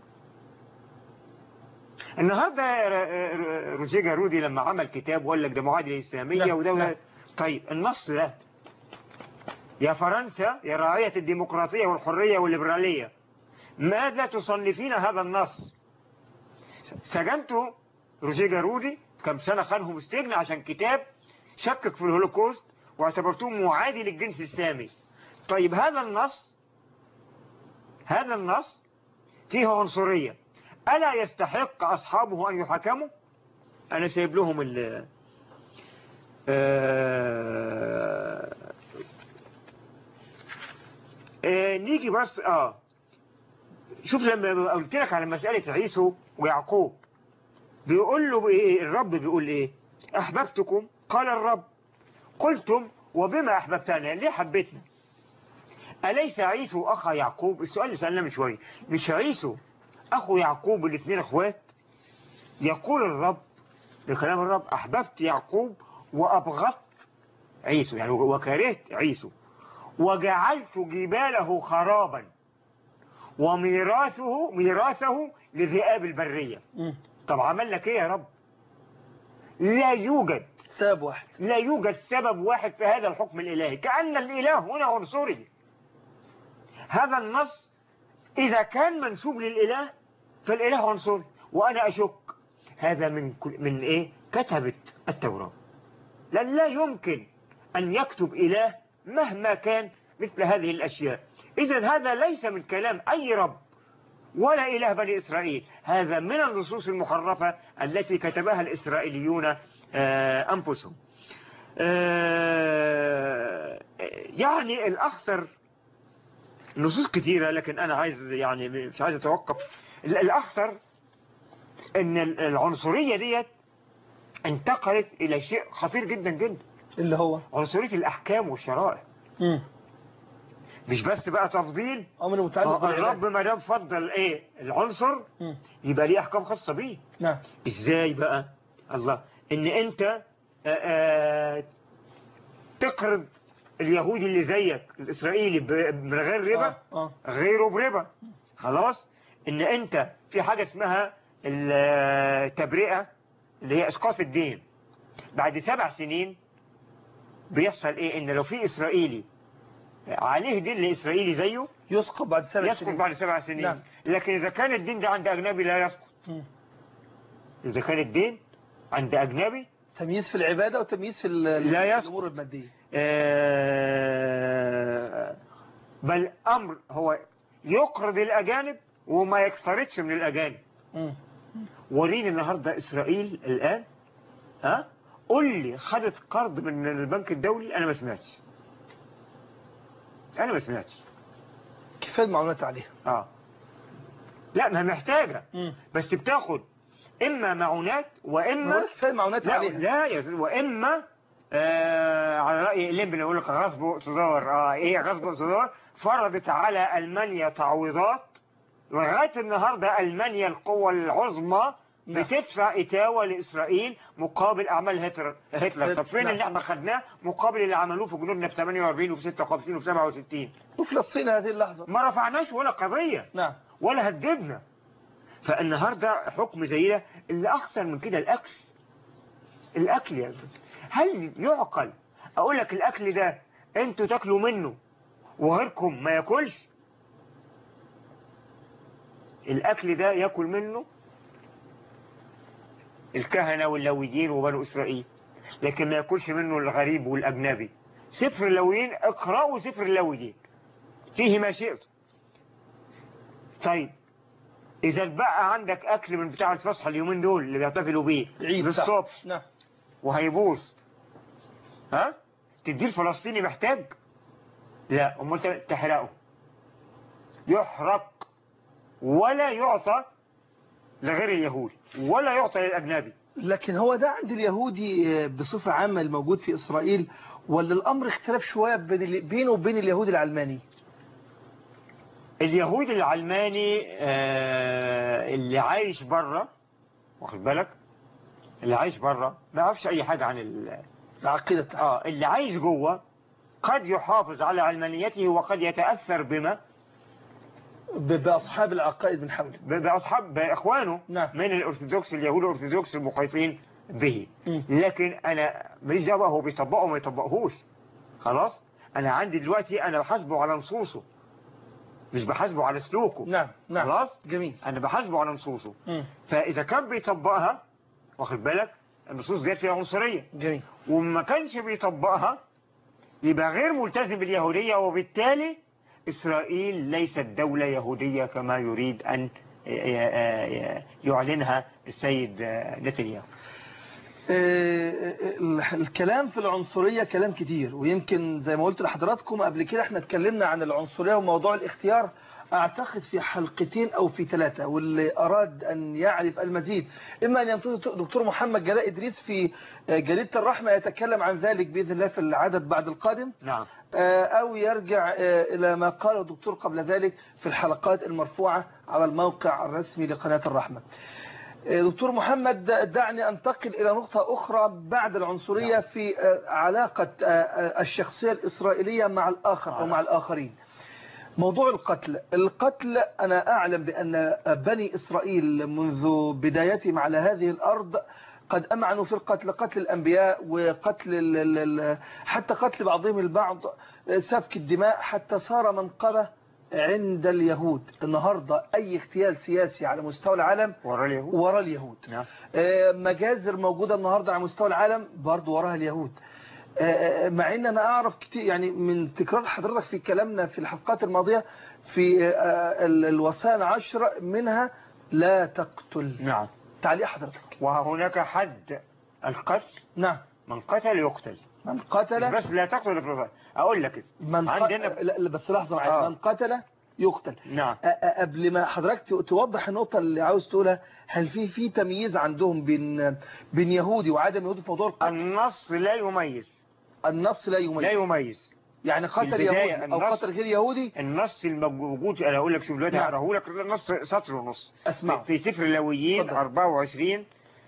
النهاردة ر- ر- روزيجا رودي لما عمل كتاب وقال لك ده معادلة إسلامية نعم، ودولة نعم. طيب النص ده يا فرنسا يا راعية الديمقراطية والحرية والليبرالية ماذا تصنفين هذا النص سجنته روزيجا رودي كم سنة خانهم السجن عشان كتاب شكك في الهولوكوست واعتبرتوه معادي للجنس السامي طيب هذا النص هذا النص فيه عنصرية ألا يستحق أصحابه أن يحكموا أنا سايب لهم ال آه... آه... نيجي بس آه شوف لما قلت لك على مسألة عيسو ويعقوب بيقول له إيه الرب بيقول إيه أحببتكم قال الرب قلتم وبما أحببتنا ليه حبيتنا أليس عيسو أخا يعقوب السؤال اللي سألناه من شوية مش عيسو أخو يعقوب الاثنين أخوات يقول الرب بكلام الرب أحببت يعقوب وأبغضت عيسو يعني وكرهت عيسو وجعلت جباله خرابا وميراثه ميراثه لذئاب البرية مم. طب عمل لك ايه يا رب لا يوجد سبب واحد لا يوجد سبب واحد في هذا الحكم الإلهي كأن الإله هنا عنصري هذا النص إذا كان منسوب للإله فالإله عنصري وأنا أشك هذا من كل من إيه كتبت التوراة لأن لا يمكن أن يكتب إله مهما كان مثل هذه الأشياء إذا هذا ليس من كلام أي رب ولا إله بني إسرائيل هذا من النصوص المحرفة التي كتبها الإسرائيليون آه، أنفسهم آه، يعني الأخسر نصوص كثيرة لكن أنا عايز يعني مش عايز أتوقف ال- الأخسر أن ال- العنصرية ديت انتقلت إلى شيء خطير جدا جدا اللي هو عنصرية الأحكام والشرائع مم. مش بس بقى تفضيل أمر متعلق آه، الرب بالعبادة ما دام فضل ايه العنصر مم. يبقى ليه احكام خاصه بيه نعم ازاي بقى الله ان انت آه، آه، تقرض اليهودي اللي زيك الاسرائيلي ب- من غير ربا آه. آه. غيره بربا خلاص ان انت في حاجه اسمها التبرئه اللي هي اسقاط الدين بعد سبع سنين بيحصل ايه ان لو في اسرائيلي عليه دين لاسرائيلي زيه يسقط بعد سبع يسقط سنين بعد سبع سنين نعم. لكن إذا كان الدين ده عند أجنبي لا يسقط مم. إذا كان الدين عند أجنبي تمييز في العبادة وتمييز في ال- لا في يسقط. الأمور المادية آه، بل أمر هو يقرض الأجانب وما يقترضش من الأجانب مم. وريني النهاردة إسرائيل الآن ها قول لي خدت قرض من البنك الدولي أنا ما سمعتش أنا ما سمعتش كفاية المعلومات عليها اه لا ما هي محتاجة مم. بس بتاخد إما معونات وإما كفاية المعلومات لا عليها لا يا سيدي وإما آه على رأي الليمبي يقول لك غصب تدور اه ايه غصب تدور فرضت على ألمانيا تعويضات لغاية النهاردة ألمانيا القوة العظمى نعم. بتدفع إتاوة لإسرائيل مقابل أعمال هتلر هتلر طب فين نعم. اللي احنا خدناه مقابل اللي عملوه في جنودنا في 48 وفي 56 وفي 67 وفلسطين هذه اللحظة ما رفعناش ولا قضية نعم ولا هددنا فالنهاردة حكم زي ده اللي أخسر من كده الأكل الأكل يا أستاذ هل يعقل أقول لك الأكل ده أنتوا تاكلوا منه وغيركم ما ياكلش الأكل ده ياكل منه الكهنة واللويين وبنو إسرائيل لكن ما ياكلش منه الغريب والأجنبي سفر اللويين اقرأوا سفر اللويين فيه ما شئت طيب إذا بقى عندك أكل من بتاع الفصح اليومين دول اللي بيحتفلوا بيه العيد للصبح نعم وهيبوظ ها تديه الفلسطيني محتاج لا امال تحرقه يحرق ولا يعطى لغير اليهود ولا يعطى للأجنبي لكن هو ده عند اليهودي آه، بصفة عامة الموجود في إسرائيل ولا الأمر اختلف شوية بين ال- بينه وبين اليهود العلماني اليهودي العلماني آه، اللي عايش بره واخد بالك اللي عايش بره ما يعرفش اي حاجه عن ال... العقيدة بتاعته اه اللي عايش جوه قد يحافظ على علمانيته وقد يتاثر بما ب- بأصحاب العقائد من حوله ب- باصحاب باخوانه نعم. من الارثوذكس اليهود الارثوذكس المحيطين به مم. لكن انا ماليش دعوه هو بيطبقه ما يطبقهوش خلاص انا عندي دلوقتي انا بحاسبه على نصوصه مش بحاسبه على سلوكه نعم نعم خلاص جميل انا بحاسبه على نصوصه مم. فاذا كان بيطبقها واخد بالك النصوص ديت فيها عنصريه جميل وما كانش بيطبقها يبقى غير ملتزم باليهوديه وبالتالي اسرائيل ليست دوله يهوديه كما يريد ان يعلنها السيد نتنياهو آه، آه، الكلام في العنصرية كلام كتير ويمكن زي ما قلت لحضراتكم قبل كده احنا اتكلمنا عن العنصرية وموضوع الاختيار اعتقد في حلقتين او في ثلاثة واللي اراد ان يعرف المزيد اما ان ينتظر دكتور محمد جلاء ادريس في آه، جريدة الرحمة يتكلم عن ذلك باذن الله في العدد بعد القادم نعم آه، أو يرجع آه، إلى ما قاله الدكتور قبل ذلك في الحلقات المرفوعة على الموقع الرسمي لقناة الرحمة آه، دكتور محمد دعني أنتقل إلى نقطة أخرى بعد العنصرية نعم. في آه، علاقة آه، آه، الشخصية الإسرائيلية مع الآخر أو نعم. مع الآخرين موضوع القتل القتل أنا أعلم بأن بني إسرائيل منذ بدايتهم على هذه الأرض قد أمعنوا في القتل قتل الأنبياء وقتل ال ال ال حتى قتل بعضهم البعض سفك الدماء حتى صار منقبة عند اليهود النهاردة أي اغتيال سياسي على مستوى العالم وراء اليهود وراء اليهود نعم آه، مجازر موجودة النهاردة على مستوى العالم برضو وراها اليهود آه، آه، مع ان انا اعرف كتير يعني من تكرار حضرتك في كلامنا في الحلقات الماضية في آه، ال- الوصايا العشر منها لا تقتل نعم تعليق حضرتك وهناك حد القتل نعم من قتل يقتل من مش قتل بس لا تقتل الرضا اقول لك من عندنا قتل لا لا، بس لحظة معايا آه. من قتل يقتل نعم أ- أ- قبل ما حضرتك ت- توضح النقطة اللي عاوز تقولها هل في في تمييز عندهم بين بين يهودي وعدم يهودي في موضوع القتل النص لا يميز النص لا يميز لا يميز يعني قتل البداية يهودي او النص- قتل غير يهودي النص الموجود انا اقول لك شوف دلوقتي نعم. هقراه لك النص سطر ونص اسمعه في سفر اللويين اتفضل. 24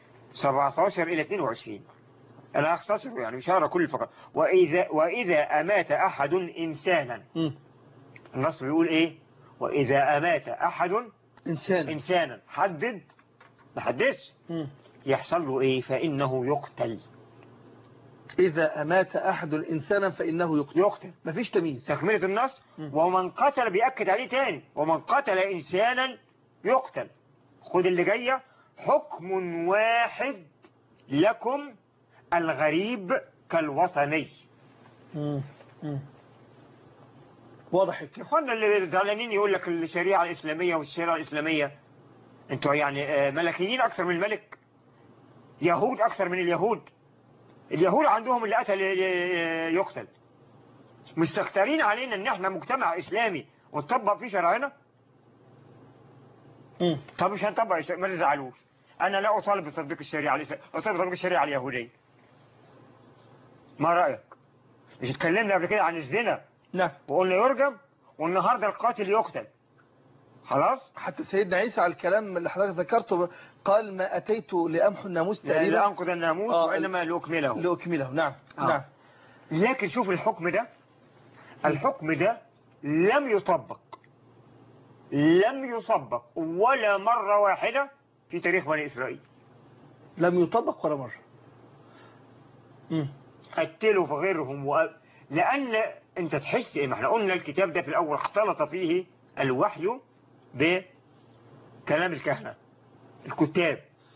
17 الى 22 انا هختصر يعني مش هقرا كل الفقرات واذا واذا امات احد انسانا مم. النص بيقول ايه واذا امات احد انسان انسانا حدد ما حددش مم. يحصل له ايه فانه يقتل اذا امات احد انسانا فانه يقتل يقتل مفيش تمييز تكملة النص مم. ومن قتل بيأكد عليه تاني ومن قتل إنسانا يقتل خد اللي جاية حكم واحد لكم الغريب كالوطني مم. مم. واضح كده اخوانا اللي زعلانين يقول لك الشريعة الإسلامية والشريعة الإسلامية انتوا يعني آه، ملكيين أكثر من الملك يهود أكثر من اليهود اليهود عندهم اللي قتل آه، يقتل مستكترين علينا ان احنا مجتمع اسلامي ونطبق فيه شرعنا مم. طب مش هنطبق الش- ما تزعلوش انا لا اطالب بتطبيق الشريعه الإسلامية اطالب بتطبيق الشريعه اليهوديه ما رايك مش اتكلمنا قبل كده عن الزنا نعم وقلنا يرجم والنهارده القاتل يقتل خلاص حتى سيدنا عيسى على الكلام اللي حضرتك ذكرته قال ما اتيت لامحو الناموس لا تقريبا انقذ الناموس آه، وانما لاكمله لاكمله نعم آه. نعم لكن شوف الحكم ده الحكم ده لم يطبق لم يطبق ولا مرة واحدة في تاريخ بني إسرائيل لم يطبق ولا مره مم. قتلوا في غيرهم و... لأن أنت تحس إيه ما احنا قلنا الكتاب ده في الأول اختلط فيه الوحي بكلام الكهنة الكتاب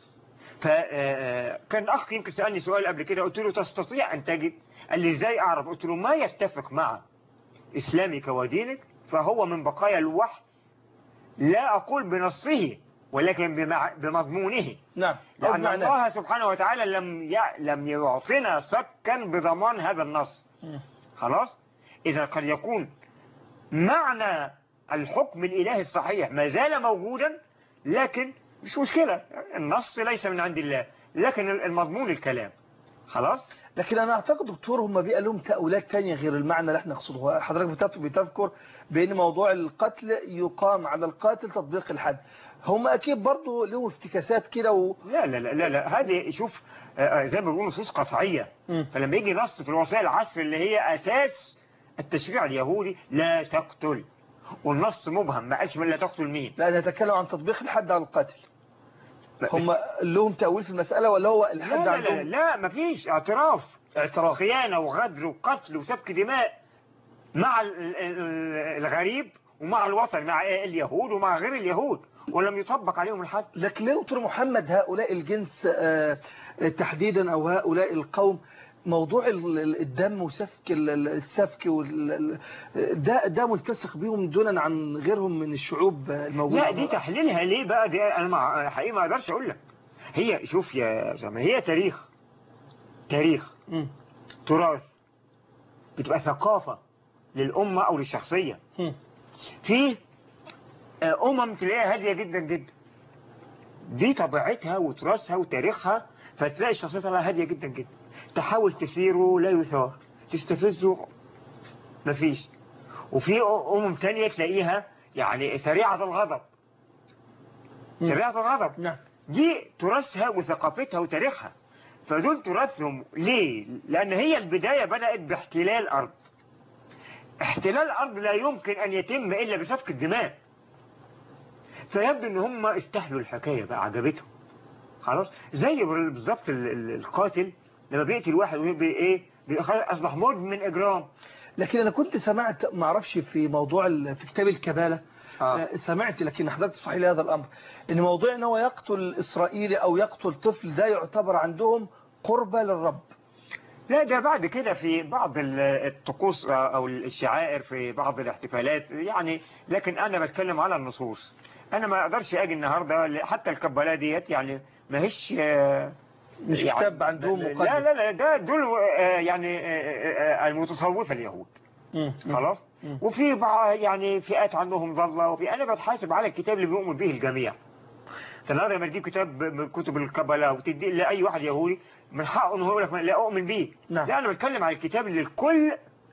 فكان أخ يمكن سألني سؤال قبل كده قلت له تستطيع أن تجد قال لي إزاي أعرف قلت له ما يتفق مع إسلامك ودينك فهو من بقايا الوحي لا أقول بنصه ولكن بمع... بمضمونه نعم أو لأن بمعناه. الله سبحانه وتعالى لم ي... لم يعطنا صكا بضمان هذا النص مم. خلاص إذا قد يكون معنى الحكم الإلهي الصحيح ما زال موجودا لكن مش مشكلة النص ليس من عند الله لكن المضمون الكلام خلاص لكن انا اعتقد دكتور هم بيبقى لهم تأويلات تانية غير المعنى اللي احنا نقصده حضرتك بتذ- بتذكر بان موضوع القتل يقام على القاتل تطبيق الحد هم اكيد برضه لهم افتكاسات كده و... لا لا لا لا, لا. هذه شوف آه، آه، زي ما بيقولوا نصوص قطعية مم. فلما يجي نص في الوصايا العصر اللي هي أساس التشريع اليهودي لا تقتل والنص مبهم ما قالش من لا تقتل مين لا نتكلم عن تطبيق الحد على القاتل هم لهم تأويل في المسألة ولا هو لا الحد لا لا, عندهم لا ما فيش اعتراف اعتراف خيانة وغدر وقتل وسفك دماء مع ال- ال- الغريب ومع الوطن مع اليهود ومع غير اليهود ولم يطبق عليهم الحد لكن ليه دكتور محمد هؤلاء الجنس آه، آه، تحديدا او هؤلاء القوم موضوع ال- ال- الدم وسفك ال- ال- السفك وال- ال- ده ده ملتصق بيهم دونا عن غيرهم من الشعوب الموجوده لا دي تحليلها ليه بقى دي انا مع حقيقي ما اقدرش اقول لك هي شوف يا زلمه هي تاريخ تاريخ مم. تراث بتبقى ثقافة للأمة أو للشخصية مم. في آه، أمم تلاقيها هادية جدا جدا دي طبيعتها وتراثها وتاريخها فتلاقي الشخصية طالعة هادية جدا جدا تحاول تثيره لا يثار تستفزه مفيش وفي أمم تانية تلاقيها يعني سريعة الغضب مم. سريعة الغضب نعم دي تراثها وثقافتها وتاريخها فدول تراثهم ليه؟ لأن هي البداية بدأت باحتلال أرض احتلال أرض لا يمكن أن يتم إلا بسفك الدماء فيبدو أن هم استهلوا الحكاية بقى عجبتهم خلاص زي بالظبط ال- ال- القاتل لما بيقتل واحد ويبقى ايه بيبقى خلاص اصبح مدمن اجرام لكن انا كنت سمعت ما اعرفش في موضوع ال- في كتاب الكبالة آه. آه، سمعت لكن حضرتك تصحي لي هذا الامر ان موضوع ان هو يقتل اسرائيلي او يقتل طفل ده يعتبر عندهم قربة للرب لا ده بعد كده في بعض ال- الطقوس او الشعائر في بعض الاحتفالات يعني لكن انا بتكلم على النصوص انا ما اقدرش اجي النهارده حتى الكبالة ديت يعني ما هيش آه، مش يعني كتاب عندهم لا مقدس لا لا ده دول آه، يعني آه، آه، آه، المتصوفة اليهود مم. خلاص مم. وفي بعض يعني فئات عندهم ضالة وفي انا بتحاسب على الكتاب اللي بيؤمن به الجميع النهارده لما تجيب كتاب من كتب الكبلة وتدي لاي واحد يهودي من حقه انه يقول لك لا اؤمن به نعم. لا انا بتكلم على الكتاب اللي الكل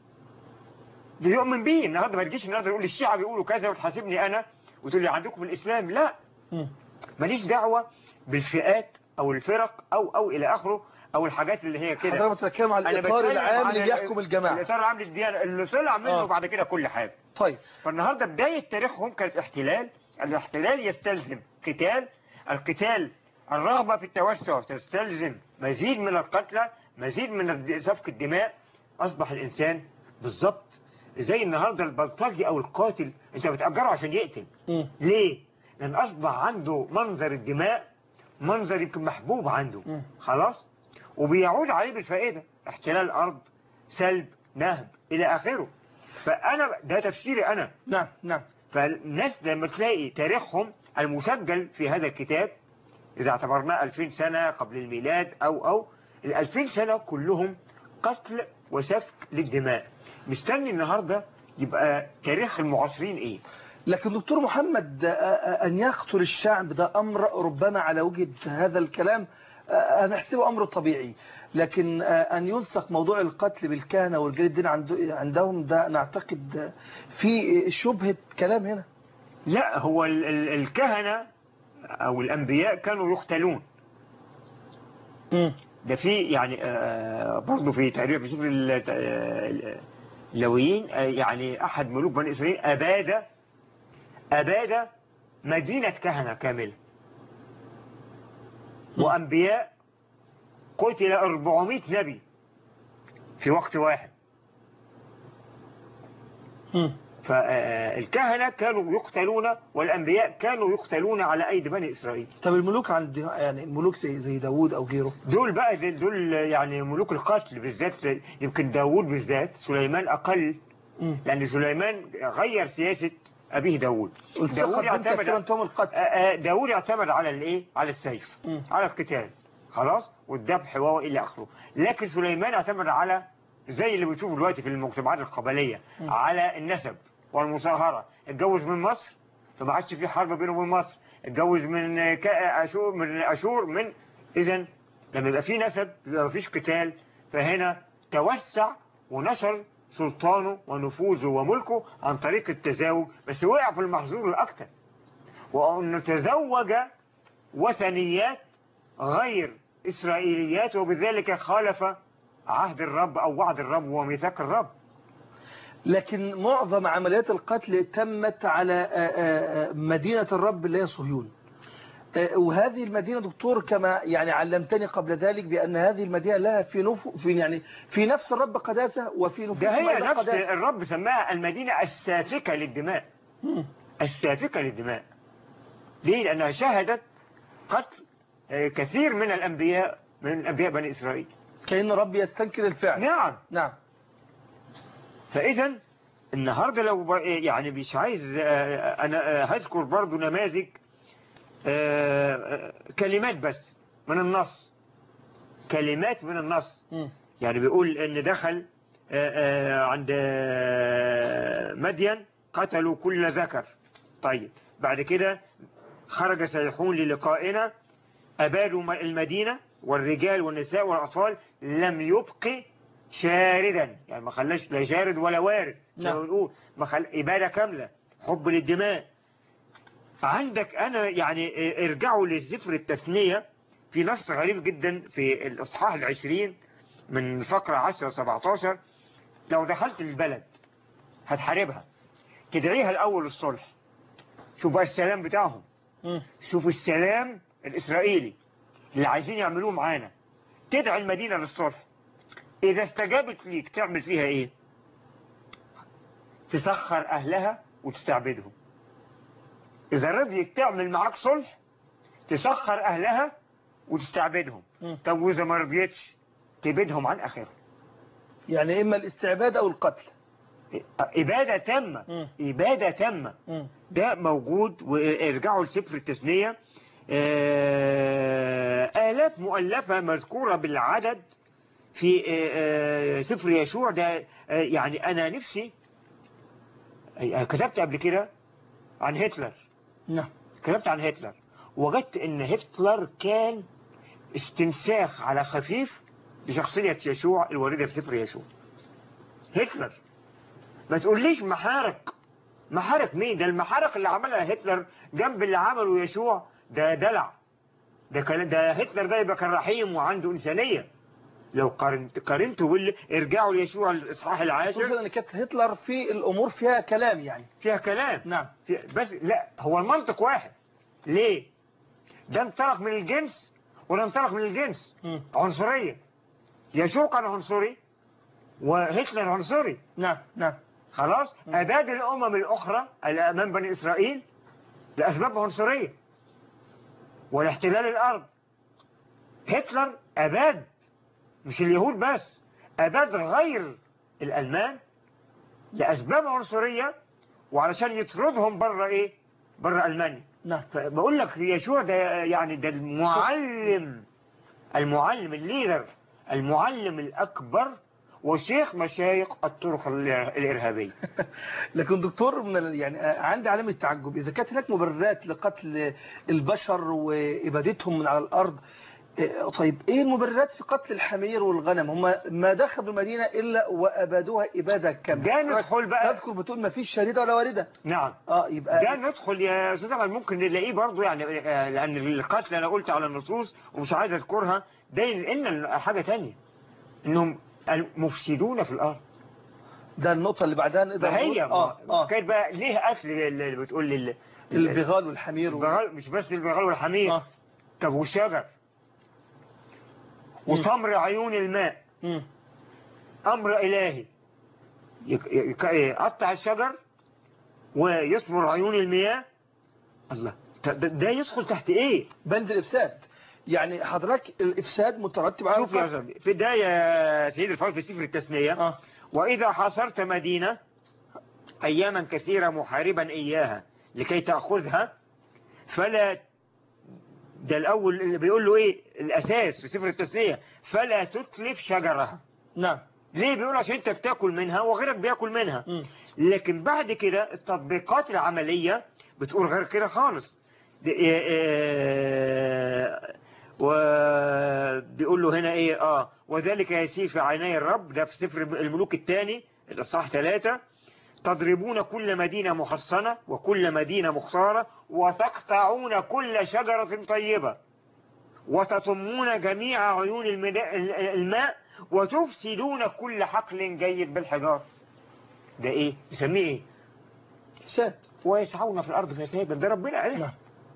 بيؤمن به النهارده ما تجيش النهارده يقول الشيعة بيقولوا كذا وتحاسبني انا وتقول لي عندكم الاسلام لا مم. ماليش دعوة بالفئات او الفرق او او الى اخره او الحاجات اللي هي كده حضرتك بتتكلم على أنا الاطار بتكلم العام على اللي بيحكم الجماعة الاطار العام للديانة اللي طلع منه آه. بعد كده كل حاجة طيب فالنهاردة بداية تاريخهم كانت احتلال الاحتلال يستلزم قتال القتال الرغبة في التوسع تستلزم مزيد من القتلى مزيد من الد- سفك الدماء أصبح الإنسان بالضبط زي النهاردة البلطجي أو القاتل أنت بتأجره عشان يقتل مم. ليه؟ لأن أصبح عنده منظر الدماء منظر يمكن محبوب عنده مم. خلاص وبيعود عليه بالفائدة احتلال أرض سلب نهب إلى آخره فأنا ده تفسيري أنا نعم نعم فالناس لما تلاقي تاريخهم المسجل في هذا الكتاب إذا اعتبرناه 2000 سنة قبل الميلاد أو أو ال 2000 سنة كلهم قتل وسفك للدماء مستني النهاردة يبقى تاريخ المعاصرين إيه لكن دكتور محمد آه، آه، أن يقتل الشعب ده أمر ربما على وجه هذا الكلام آه، هنحسبه أمر طبيعي لكن آه، أن يلصق موضوع القتل بالكهنة ورجال الدين عنده- عندهم ده نعتقد آه، في شبهة كلام هنا لا هو ال ال الكهنة أو الأنبياء كانوا يقتلون ده في يعني آه، برضه في تقريبا في سفر ال- آه، اللويين آه، يعني أحد ملوك بني إسرائيل أباد أباد مدينة كهنة كاملة وأنبياء قتل 400 نبي في وقت واحد فالكهنة كانوا يقتلون والأنبياء كانوا يقتلون على أيدي بني إسرائيل طب الملوك عند يعني الملوك زي زي داوود أو غيره دول بقى دول- دول يعني ملوك القتل بالذات يمكن داوود بالذات سليمان أقل مم. لأن سليمان غير سياسة أبيه داوود الثقة داوود بهم يعتمد كثيرا تهم القتل آه، آه، داوود يعتمد على الايه على السيف مم. على القتال خلاص والذبح وإلى آخره لكن سليمان اعتمد على زي اللي بتشوفه دلوقتي في المجتمعات القبلية م. على النسب والمصاهرة اتجوز من مصر فما عادش في حرب بينه وبين مصر اتجوز من كا- أشور من أشور من إذا لما يبقى في نسب يبقى مفيش قتال فهنا توسع ونشر سلطانه ونفوذه وملكه عن طريق التزاوج بس وقع في المحظور الأكثر وأنه تزوج وثنيات غير إسرائيليات وبذلك خالف عهد الرب أو وعد الرب وميثاق الرب لكن معظم عمليات القتل تمت على آه، آه، آه، مدينة الرب اللي هي صهيون آه، وهذه المدينة دكتور كما يعني علمتني قبل ذلك بأن هذه المدينة لها في نف في يعني في نفس الرب قداسة وفي نفوس ده هي أيضا نفس قداسة الرب سماها المدينة السافكة للدماء مم. السافكة للدماء ليه؟ لأنها شهدت قتل آه، كثير من الأنبياء من أنبياء بني إسرائيل كأن الرب يستنكر الفعل نعم نعم فإذا النهاردة لو ب- يعني مش عايز آه، أنا آه، هذكر برضو نماذج آه، آه، كلمات بس من النص كلمات من النص مم. يعني بيقول ان دخل آه، آه، عند آه، مدين قتلوا كل ذكر طيب بعد كده خرج سيحون للقائنا أبادوا م- المدينة والرجال والنساء والأطفال لم يبق شاردا يعني ما خلاش لا شارد ولا وارد زي ما نعم. بنقول ما خل... إبادة كاملة حب للدماء عندك أنا يعني آه، ارجعوا للسفر التثنية في نص غريب جدا في الإصحاح العشرين من فقرة 10 17 لو دخلت البلد هتحاربها تدعيها الأول الصلح شوف بقى السلام بتاعهم مم. شوف السلام الإسرائيلي اللي عايزين يعملوه معانا تدعي المدينة للصلح إذا استجابت ليك تعمل فيها إيه تسخر أهلها وتستعبدهم إذا رضيت تعمل معاك صلح تسخر أهلها وتستعبدهم مم. طب وإذا ما رضيتش تبيدهم عن آخرهم يعني إما الاستعباد أو القتل إبادة تامة مم. إبادة تامة مم. ده موجود وارجعوا لسفر التثنية آه، آلاف مؤلفة مذكورة بالعدد في آه، آه، سفر يشوع ده آه، يعني أنا نفسي أنا كتبت قبل كده عن هتلر نعم كتبت عن هتلر وجدت ان هتلر كان استنساخ على خفيف لشخصية يشوع الواردة في سفر يشوع هتلر ما تقوليش محارق محارق مين ده المحارق اللي عملها هتلر جنب اللي عمله يشوع ده دلع ده كان ده هتلر ده يبقى كان رحيم وعنده إنسانية لو قارنت قارنته باللي ارجعوا ليشوع الإصحاح العاشر خصوصا أن كانت هتلر في الأمور فيها كلام يعني فيها كلام نعم في بس لا هو المنطق واحد ليه ده انطلق من الجنس وده انطلق من الجنس مم. عنصرية يشوع كان عنصري وهتلر عنصري نعم نعم خلاص أباد الأمم الأخرى اللي أمام بني إسرائيل لأسباب عنصرية ولاحتلال الأرض هتلر أباد مش اليهود بس أباد غير الألمان لأسباب عنصرية وعلشان يطردهم بره إيه بره ألمانيا نعم فبقول لك يشوع ده يعني ده المعلم المعلم الليدر المعلم الأكبر وشيخ مشايخ الطرق الإرهابية لكن دكتور من ال- يعني آه، عندي علامة تعجب إذا كانت هناك مبررات لقتل البشر وإبادتهم من على الأرض آه، طيب إيه المبررات في قتل الحمير والغنم هم ما دخلوا المدينة إلا وأبادوها إبادة كاملة ده ندخل بقى تذكر بتقول ما فيش شريدة ولا واردة نعم اه يبقى ده ندخل يا استاذ احمد ممكن نلاقيه برضه يعني آه، لان القتل انا قلت على النصوص ومش عايز اذكرها ده ينقلنا حاجه تانية انهم المفسدون في الارض ده النقطة اللي بعدها نقدر ده هي نقول اه اه كانت بقى ليه قتل اللي بتقول لي ال- البغال والحمير وال- البغال مش بس البغال والحمير اه طب والشجر وتمر عيون الماء مم. امر الهي يك- يك- يقطع الشجر ويثمر عيون المياه الله ده- ده ده يدخل تحت ايه بند الإفساد يعني حضرتك الإفساد مترتب على شوف يا القتل. زلمه في بداية يا سيد الفاضل في سفر التثنية اه وإذا حاصرت مدينة أياما كثيرة محاربا إياها لكي تأخذها فلا ده الأول اللي بيقول له إيه الأساس في سفر التثنية فلا تتلف شجرها نعم ليه بيقول عشان انت بتاكل منها وغيرك بياكل منها مم. لكن بعد كده التطبيقات العملية بتقول غير كده خالص ده- إيه- إيه- وبيقول له هنا ايه اه وذلك يسير في عيني الرب ده في سفر الملوك الثاني الاصحاح ثلاثة تضربون كل مدينة محصنة وكل مدينة مختارة وتقطعون كل شجرة طيبة وتطمون جميع عيون المدا- الماء وتفسدون كل حقل جيد بالحجار ده ايه يسميه ايه ساد ويسعون في الارض فسادا ده ربنا نعم. قالها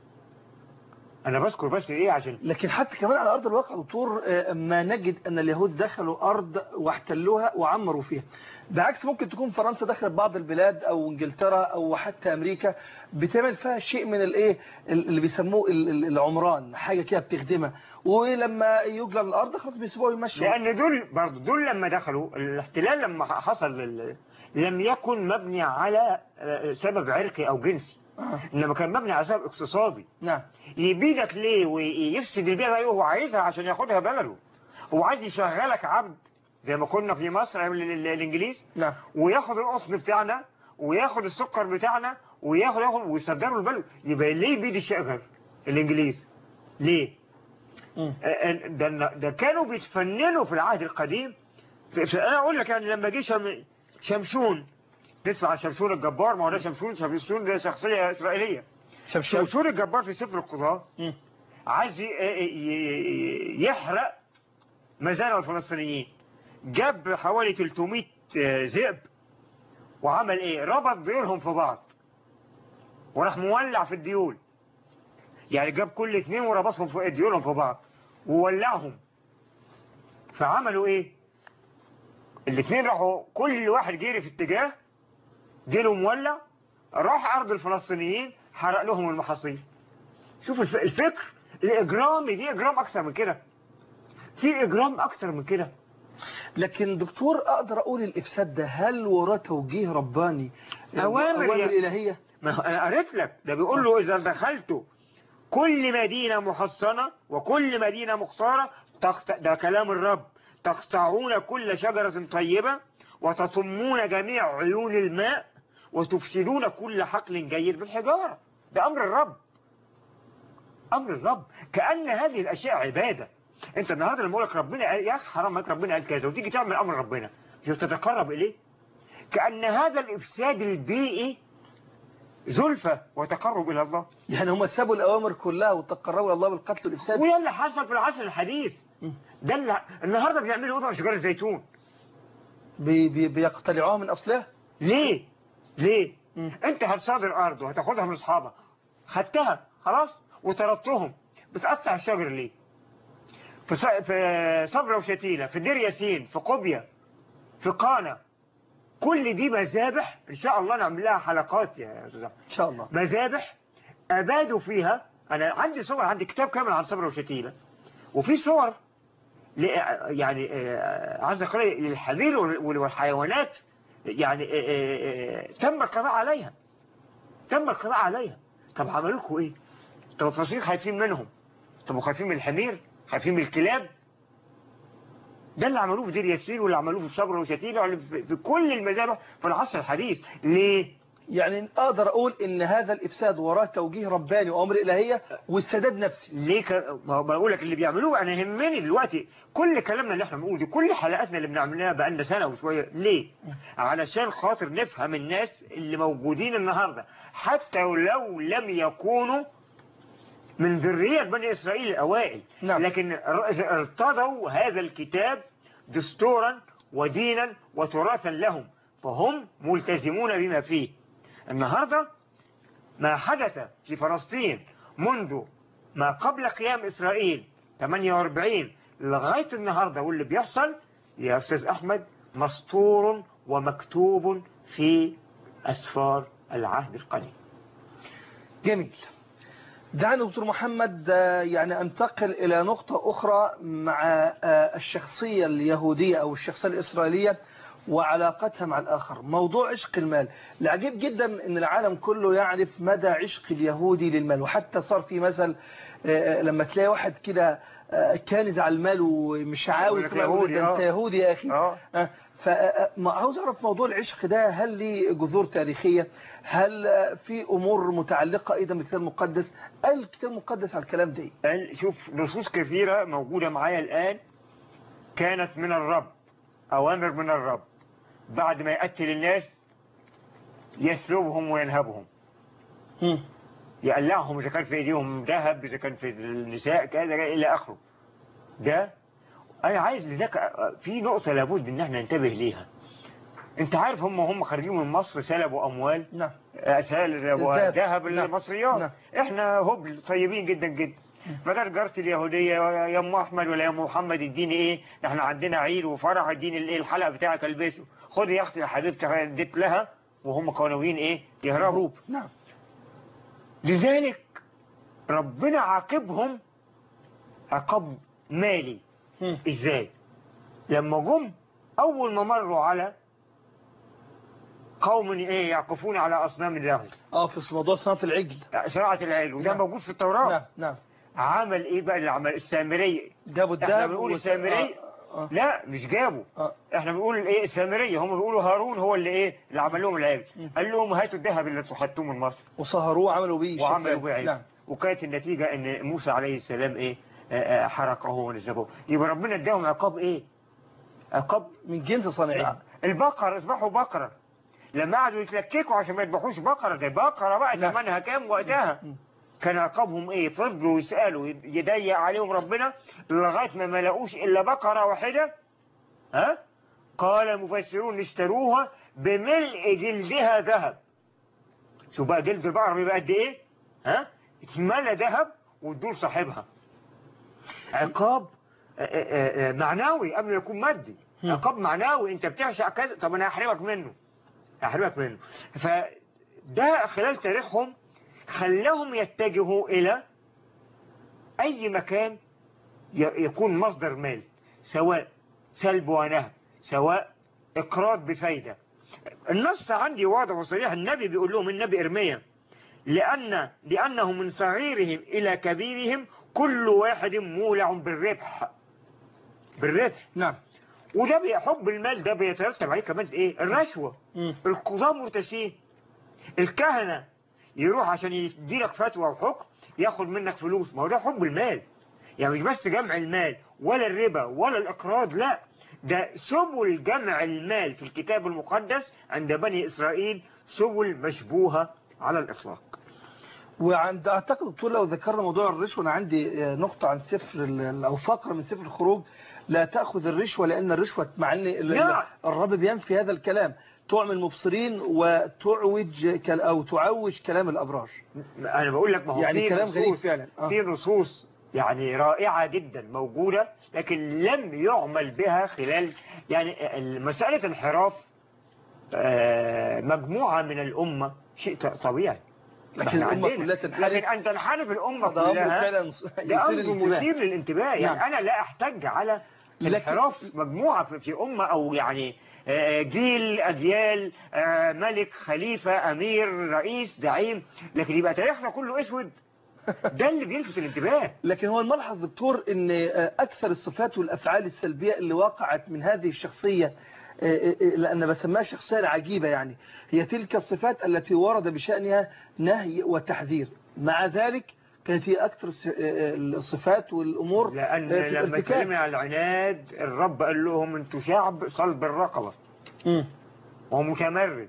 انا بذكر بس ايه عشان لكن حتى كمان على أرض الواقع دكتور آه، ما نجد أن اليهود دخلوا أرض واحتلوها وعمروا فيها بعكس ممكن تكون فرنسا دخلت بعض البلاد أو إنجلترا أو حتى أمريكا بتعمل فيها شيء من الإيه اللي بيسموه ال- ال- العمران حاجة كده بتخدمها ولما يجلب الأرض خلاص بيسيبوها يمشوا لان دول برضه دول لما دخلوا الاحتلال لما حصل لل- لم يكن مبني على آه، سبب عرقي او جنسي آه. انما كان مبني على سبب اقتصادي نعم يبيدك ليه ويفسد البيئة اللي هو عايزها عشان ياخدها بلده هو عايز يشغلك عبد زي ما كنا في مصر قبل ال- ال- الانجليز نعم وياخد القطن بتاعنا وياخد السكر بتاعنا وياخد ياخد ويصدره البلد يبقى ليه يبيد الشجر الانجليز ليه مم. آه، آه، ده ده كانوا بيتفننوا في العهد القديم ف- ف- انا اقول لك يعني لما جه شم شمشون تسمع عن شمشون الجبار ما هو ده شمشون شمشون ده شخصيه اسرائيليه شمشون شمشون الجبار في سفر القضاه مم. عايز ي- ي- يحرق مزارع الفلسطينيين جاب حوالي 300 ذئب وعمل ايه ربط ديولهم في بعض وراح مولع في الديول يعني جاب كل اتنين وربطهم في ديولهم في بعض وولعهم فعملوا ايه الاتنين راحوا كل واحد جري في اتجاه ديله مولع راح ارض الفلسطينيين حرق لهم المحاصيل شوف الف- الفكر الاجرامي في اجرام اكثر من كده في اجرام اكثر من كده لكن دكتور أقدر أقول الإفساد ده هل وراه توجيه رباني أوامر أوامر يا- إلهية ما هو انا قريت لك ده بيقول له اذا دخلت كل مدينة محصنة وكل مدينة مختارة تقط... ده كلام الرب تقطعون كل شجرة طيبة وتطمون جميع عيون الماء وتفسدون كل حقل جيد بالحجارة ده أمر الرب أمر الرب كأن هذه الأشياء عبادة أنت النهاردة لما أقول لك ربنا قال يا أخي حرام عليك ربنا قال كذا وتيجي تعمل أمر ربنا مش تتقرب إليه كأن هذا الإفساد البيئي زلفة وتقرب إلى الله يعني هم سابوا الأوامر كلها وتقربوا إلى الله بالقتل والإفساد وده اللي حصل في العصر الحديث مم. ده اللي النهارده بيعملوا قطع شجار الزيتون بي بي بيقتلعوها من أصلها ليه ليه مم. انت هتصادر ارض وهتاخدها من اصحابك خدتها خلاص وطردتهم بتقطع الشجر ليه في ص- في صبرا وشتيلة في دير ياسين في قبية في قانا كل دي مذابح ان شاء الله نعمل لها حلقات يا استاذ أحمد. إن شاء الله مذابح أبادوا فيها أنا عندي صور عندي كتاب كامل عن صبر وشتيلة وفي صور ل- يعني آه، عايز أقول للحمير وال- والحيوانات يعني آه، آه، آه، تم القضاء عليها تم القضاء عليها طب عملوا لكم إيه؟ طب الفلسطينيين خايفين منهم طب وخايفين من الحمير خايفين من الكلاب ده اللي عملوه في دير ياسين واللي عملوه في صبر وشتيلة واللي في في كل المذابح في العصر الحديث ليه؟ يعني أقدر أقول إن هذا الإفساد وراه توجيه رباني وأمر إلهية والسداد نفسي ليه ك... ما هو بقول لك اللي بيعملوه انا يهمني دلوقتي كل كلامنا اللي احنا بنقوله دي كل حلقاتنا اللي بنعملها بقالنا سنه وشويه ليه؟ علشان خاطر نفهم الناس اللي موجودين النهارده حتى ولو لم يكونوا من ذريه بني اسرائيل الاوائل نعم. لكن ر- ارتضوا هذا الكتاب دستورا ودينا وتراثا لهم فهم ملتزمون بما فيه النهارده ما حدث في فلسطين منذ ما قبل قيام إسرائيل 48 لغاية النهاردة واللي بيحصل يا أستاذ أحمد مسطور ومكتوب في أسفار العهد القديم جميل دعنا دكتور محمد آه، يعني أنتقل إلى نقطة أخرى مع آه، الشخصية اليهودية أو الشخصية الإسرائيلية وعلاقتها مع الآخر موضوع عشق المال العجيب جدا أن العالم كله يعرف مدى عشق اليهودي للمال وحتى صار في مثل آه، لما تلاقي واحد كده آه، كانز على المال ومش عاوز لك يقول يهودي، ده انت آه. يهودي يا أخي آه. آه، فما عاوز اعرف موضوع العشق ده هل ليه جذور تاريخية هل في امور متعلقة ايضا بالكتاب المقدس قال الكتاب المقدس على الكلام ده قال شوف نصوص كثيرة موجودة معايا الآن كانت من الرب أوامر من الرب بعد ما يقتل الناس يسلبهم وينهبهم مم. يقلعهم إذا كان في إيديهم ذهب إذا كان في النساء كذا إلى آخره ده أنا عايز لذلك في نقطة لابد إن احنا ننتبه ليها أنت عارف هم هم خارجين من مصر سلبوا أموال نعم سلبوا الذهب. ذهب نعم. المصريات نعم. احنا هبل طيبين جدا جدا بدل جارة اليهودية يا ام احمد ولا يا ام محمد اديني ايه احنا عندنا عيد وفرح اديني الايه الحلقه بتاعك البسه خدي يا اختي يا حبيبتي اديت لها وهم كانوين ايه يهربوا نعم لذلك ربنا عاقبهم عقاب مالي مم. ازاي لما جم اول ما مروا على قوم ايه يعكفون على اصنام لهم اه في موضوع صناعة العجل صناعة العيل وده نعم. موجود في التوراة نعم نعم عمل ايه بقى اللي عمل السامرية جابوا احنا الذهب بنقول وس- السامرية آه، آه. لا مش جابوا آه. احنا بنقول ايه السامرية هم بيقولوا هارون هو اللي ايه اللي عمل لهم العيب مم. قال لهم هاتوا الذهب اللي خدتوه من مصر وصهروه وعملوا بيه وعملوا شفاف. بيه عيب نعم وكانت النتيجة ان موسى عليه السلام ايه آه، آه، حرقه ونزبوه يبقى ربنا اداهم عقاب ايه عقاب من جنس صانعين البقر اذبحوا بقرة لما قعدوا يتلككوا عشان ما يذبحوش بقرة ده بقرة بقى نعم. ثمنها كام وقتها مم. كان عقابهم ايه فضلوا يسألوا يضيق عليهم ربنا لغاية ما ما لقوش الا بقرة واحدة ها قال المفسرون اشتروها بملء جلدها ذهب شوف بقى جلد البقرة بيبقى قد ايه ها اتملى ذهب وادول صاحبها عقاب آه، آه، آه، معنوي قبل ما يكون مادي مم. عقاب معنوي انت بتعشق كذا طب انا هحرمك منه هحرمك منه فده خلال تاريخهم خلاهم يتجهوا الى اي مكان ي- يكون مصدر مال سواء سلب ونهب سواء اقراض بفايدة النص عندي واضح وصريح النبي بيقول لهم النبي ارميا لأن لأنه من صغيرهم إلى كبيرهم كل واحد مولع بالربح بالربح نعم وده بي- حب المال ده بيترتب عليه كمان ايه الرشوة مم. القضاة مرتشين الكهنة يروح عشان يديلك فتوى وحكم ياخد منك فلوس ما هو ده حب المال يعني مش بس جمع المال ولا الربا ولا الإقراض لا ده سبل جمع المال في الكتاب المقدس عند بني إسرائيل سبل مشبوهة على الإطلاق وعند اعتقد دكتور لو ذكرنا موضوع الرشوه انا عندي آه، نقطه عن سفر ال- او فقره من سفر الخروج لا تاخذ الرشوه لان الرشوه مع ان ال- ال- نعم. الرب بينفي هذا الكلام تعمل مبصرين وتعوج كل- او تعوج كلام الابرار أنا بقول لك ما هو يعني في كلام غريب نصوص- فعلا. آه. في نصوص يعني رائعة جدا موجودة لكن لم يعمل بها خلال يعني مسألة انحراف آه، مجموعة من الأمة شيء طبيعي لكن إحنا الامه عندنا. كلها تنحرف لكن أن تنحرف الأمة هذا امر كلها فعلا ده يثير أمر الانتباه مثير للانتباه يعني نعم. أنا لا أحتج على لكن- انحراف مجموعة في- في أمة أو يعني آه، جيل أجيال آه، ملك خليفة أمير رئيس زعيم لكن يبقى تاريخنا كله أسود ده اللي بيلفت الانتباه لكن هو الملحظ دكتور ان آه، اكثر الصفات والافعال السلبيه اللي وقعت من هذه الشخصيه آه، آه، آه، لان بسميها شخصيه عجيبه يعني هي تلك الصفات التي ورد بشانها نهي وتحذير مع ذلك كانت هي اكثر الص- آه، آه، الصفات والامور لأن آه، في لما الارتكاب اتكلمنا عن العناد الرب قال لهم انتوا شعب صلب الرقبة مم. ومتمرد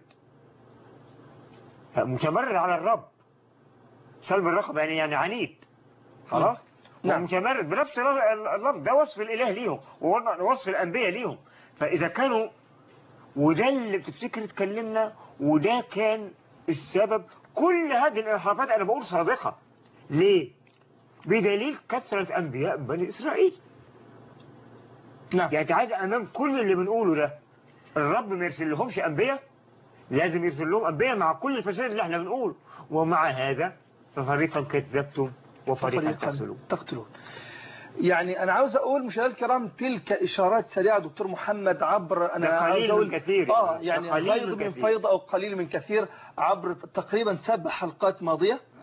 متمرد على الرب صلب الرقبة يعني يعني عنيد خلاص نعم. ومتمرد بنفس اللفظ ده وصف الإله ليهم ووصف الأنبياء ليهم فإذا كانوا وده اللي بتفتكر اتكلمنا وده كان السبب كل هذه الانحرافات أنا بقول صادقة ليه؟ بدليل كثرة أنبياء بني إسرائيل نعم يعني انت عايز امام كل اللي بنقوله ده الرب ما يرسل لهمش انبياء لازم يرسل لهم انبياء مع كل الفساد اللي احنا بنقوله ومع هذا ففريقا كذبتم وفريقا فريقا تقتلون تقتلون يعني انا عاوز اقول مشاهدينا الكرام تلك اشارات سريعه دكتور محمد عبر انا ده عاوز قليل أقول- من كثير. اه ده يعني قليل غيض من من كثير. فيض او قليل من كثير عبر تقريبا سبع حلقات ماضيه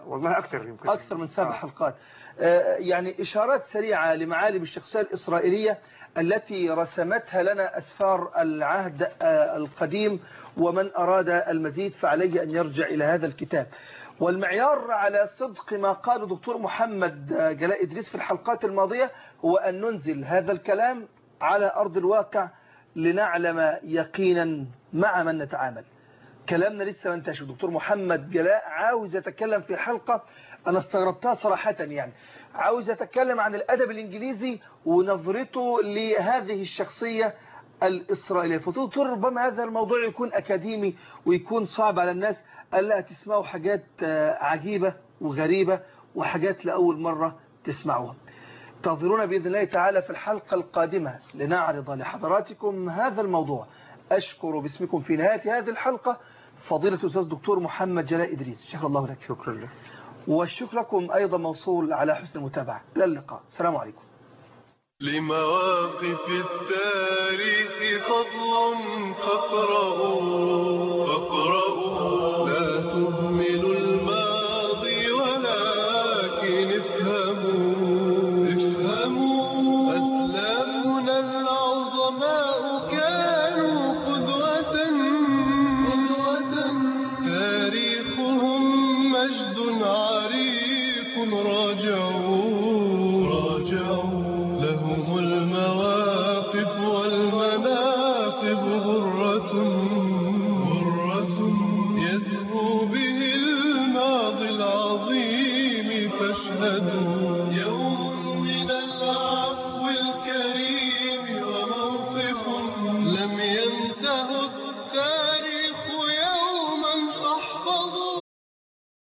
والله أكثر يمكن أكثر من سبع آه. حلقات آه، يعني إشارات سريعة لمعالم الشخصية الإسرائيلية التي رسمتها لنا أسفار العهد آه، القديم ومن أراد المزيد فعليه أن يرجع إلى هذا الكتاب والمعيار على صدق ما قاله دكتور محمد آه، جلاء إدريس في الحلقات الماضية هو أن ننزل هذا الكلام على أرض الواقع لنعلم يقينا مع من نتعامل كلامنا لسه ما انتهاش دكتور محمد جلاء عاوز يتكلم في حلقة أنا استغربتها صراحة يعني عاوز يتكلم عن الأدب الإنجليزي ونظرته لهذه الشخصية الإسرائيلية فقلت له ربما هذا الموضوع يكون أكاديمي ويكون صعب على الناس ألا تسمعوا حاجات آه، عجيبة وغريبة وحاجات لأول مرة تسمعوها انتظرونا بإذن الله تعالى في الحلقة القادمة لنعرض لحضراتكم هذا الموضوع أشكر باسمكم في نهاية هذه الحلقة فضيلة الأستاذ دكتور محمد جلاء إدريس شكرا الله لك شكرا لك والشكر لكم أيضا موصول على حسن المتابعة إلى اللقاء السلام عليكم لمواقف التاريخ فضل فاقرأوا فاقرأوا لا تهملوا الماضي ولكن افهموا افهموا أسلافنا العظماء كانوا قدوة قدوة تاريخهم مجد عريق راجعوا راجعوا لهم المواقف والمناقب غر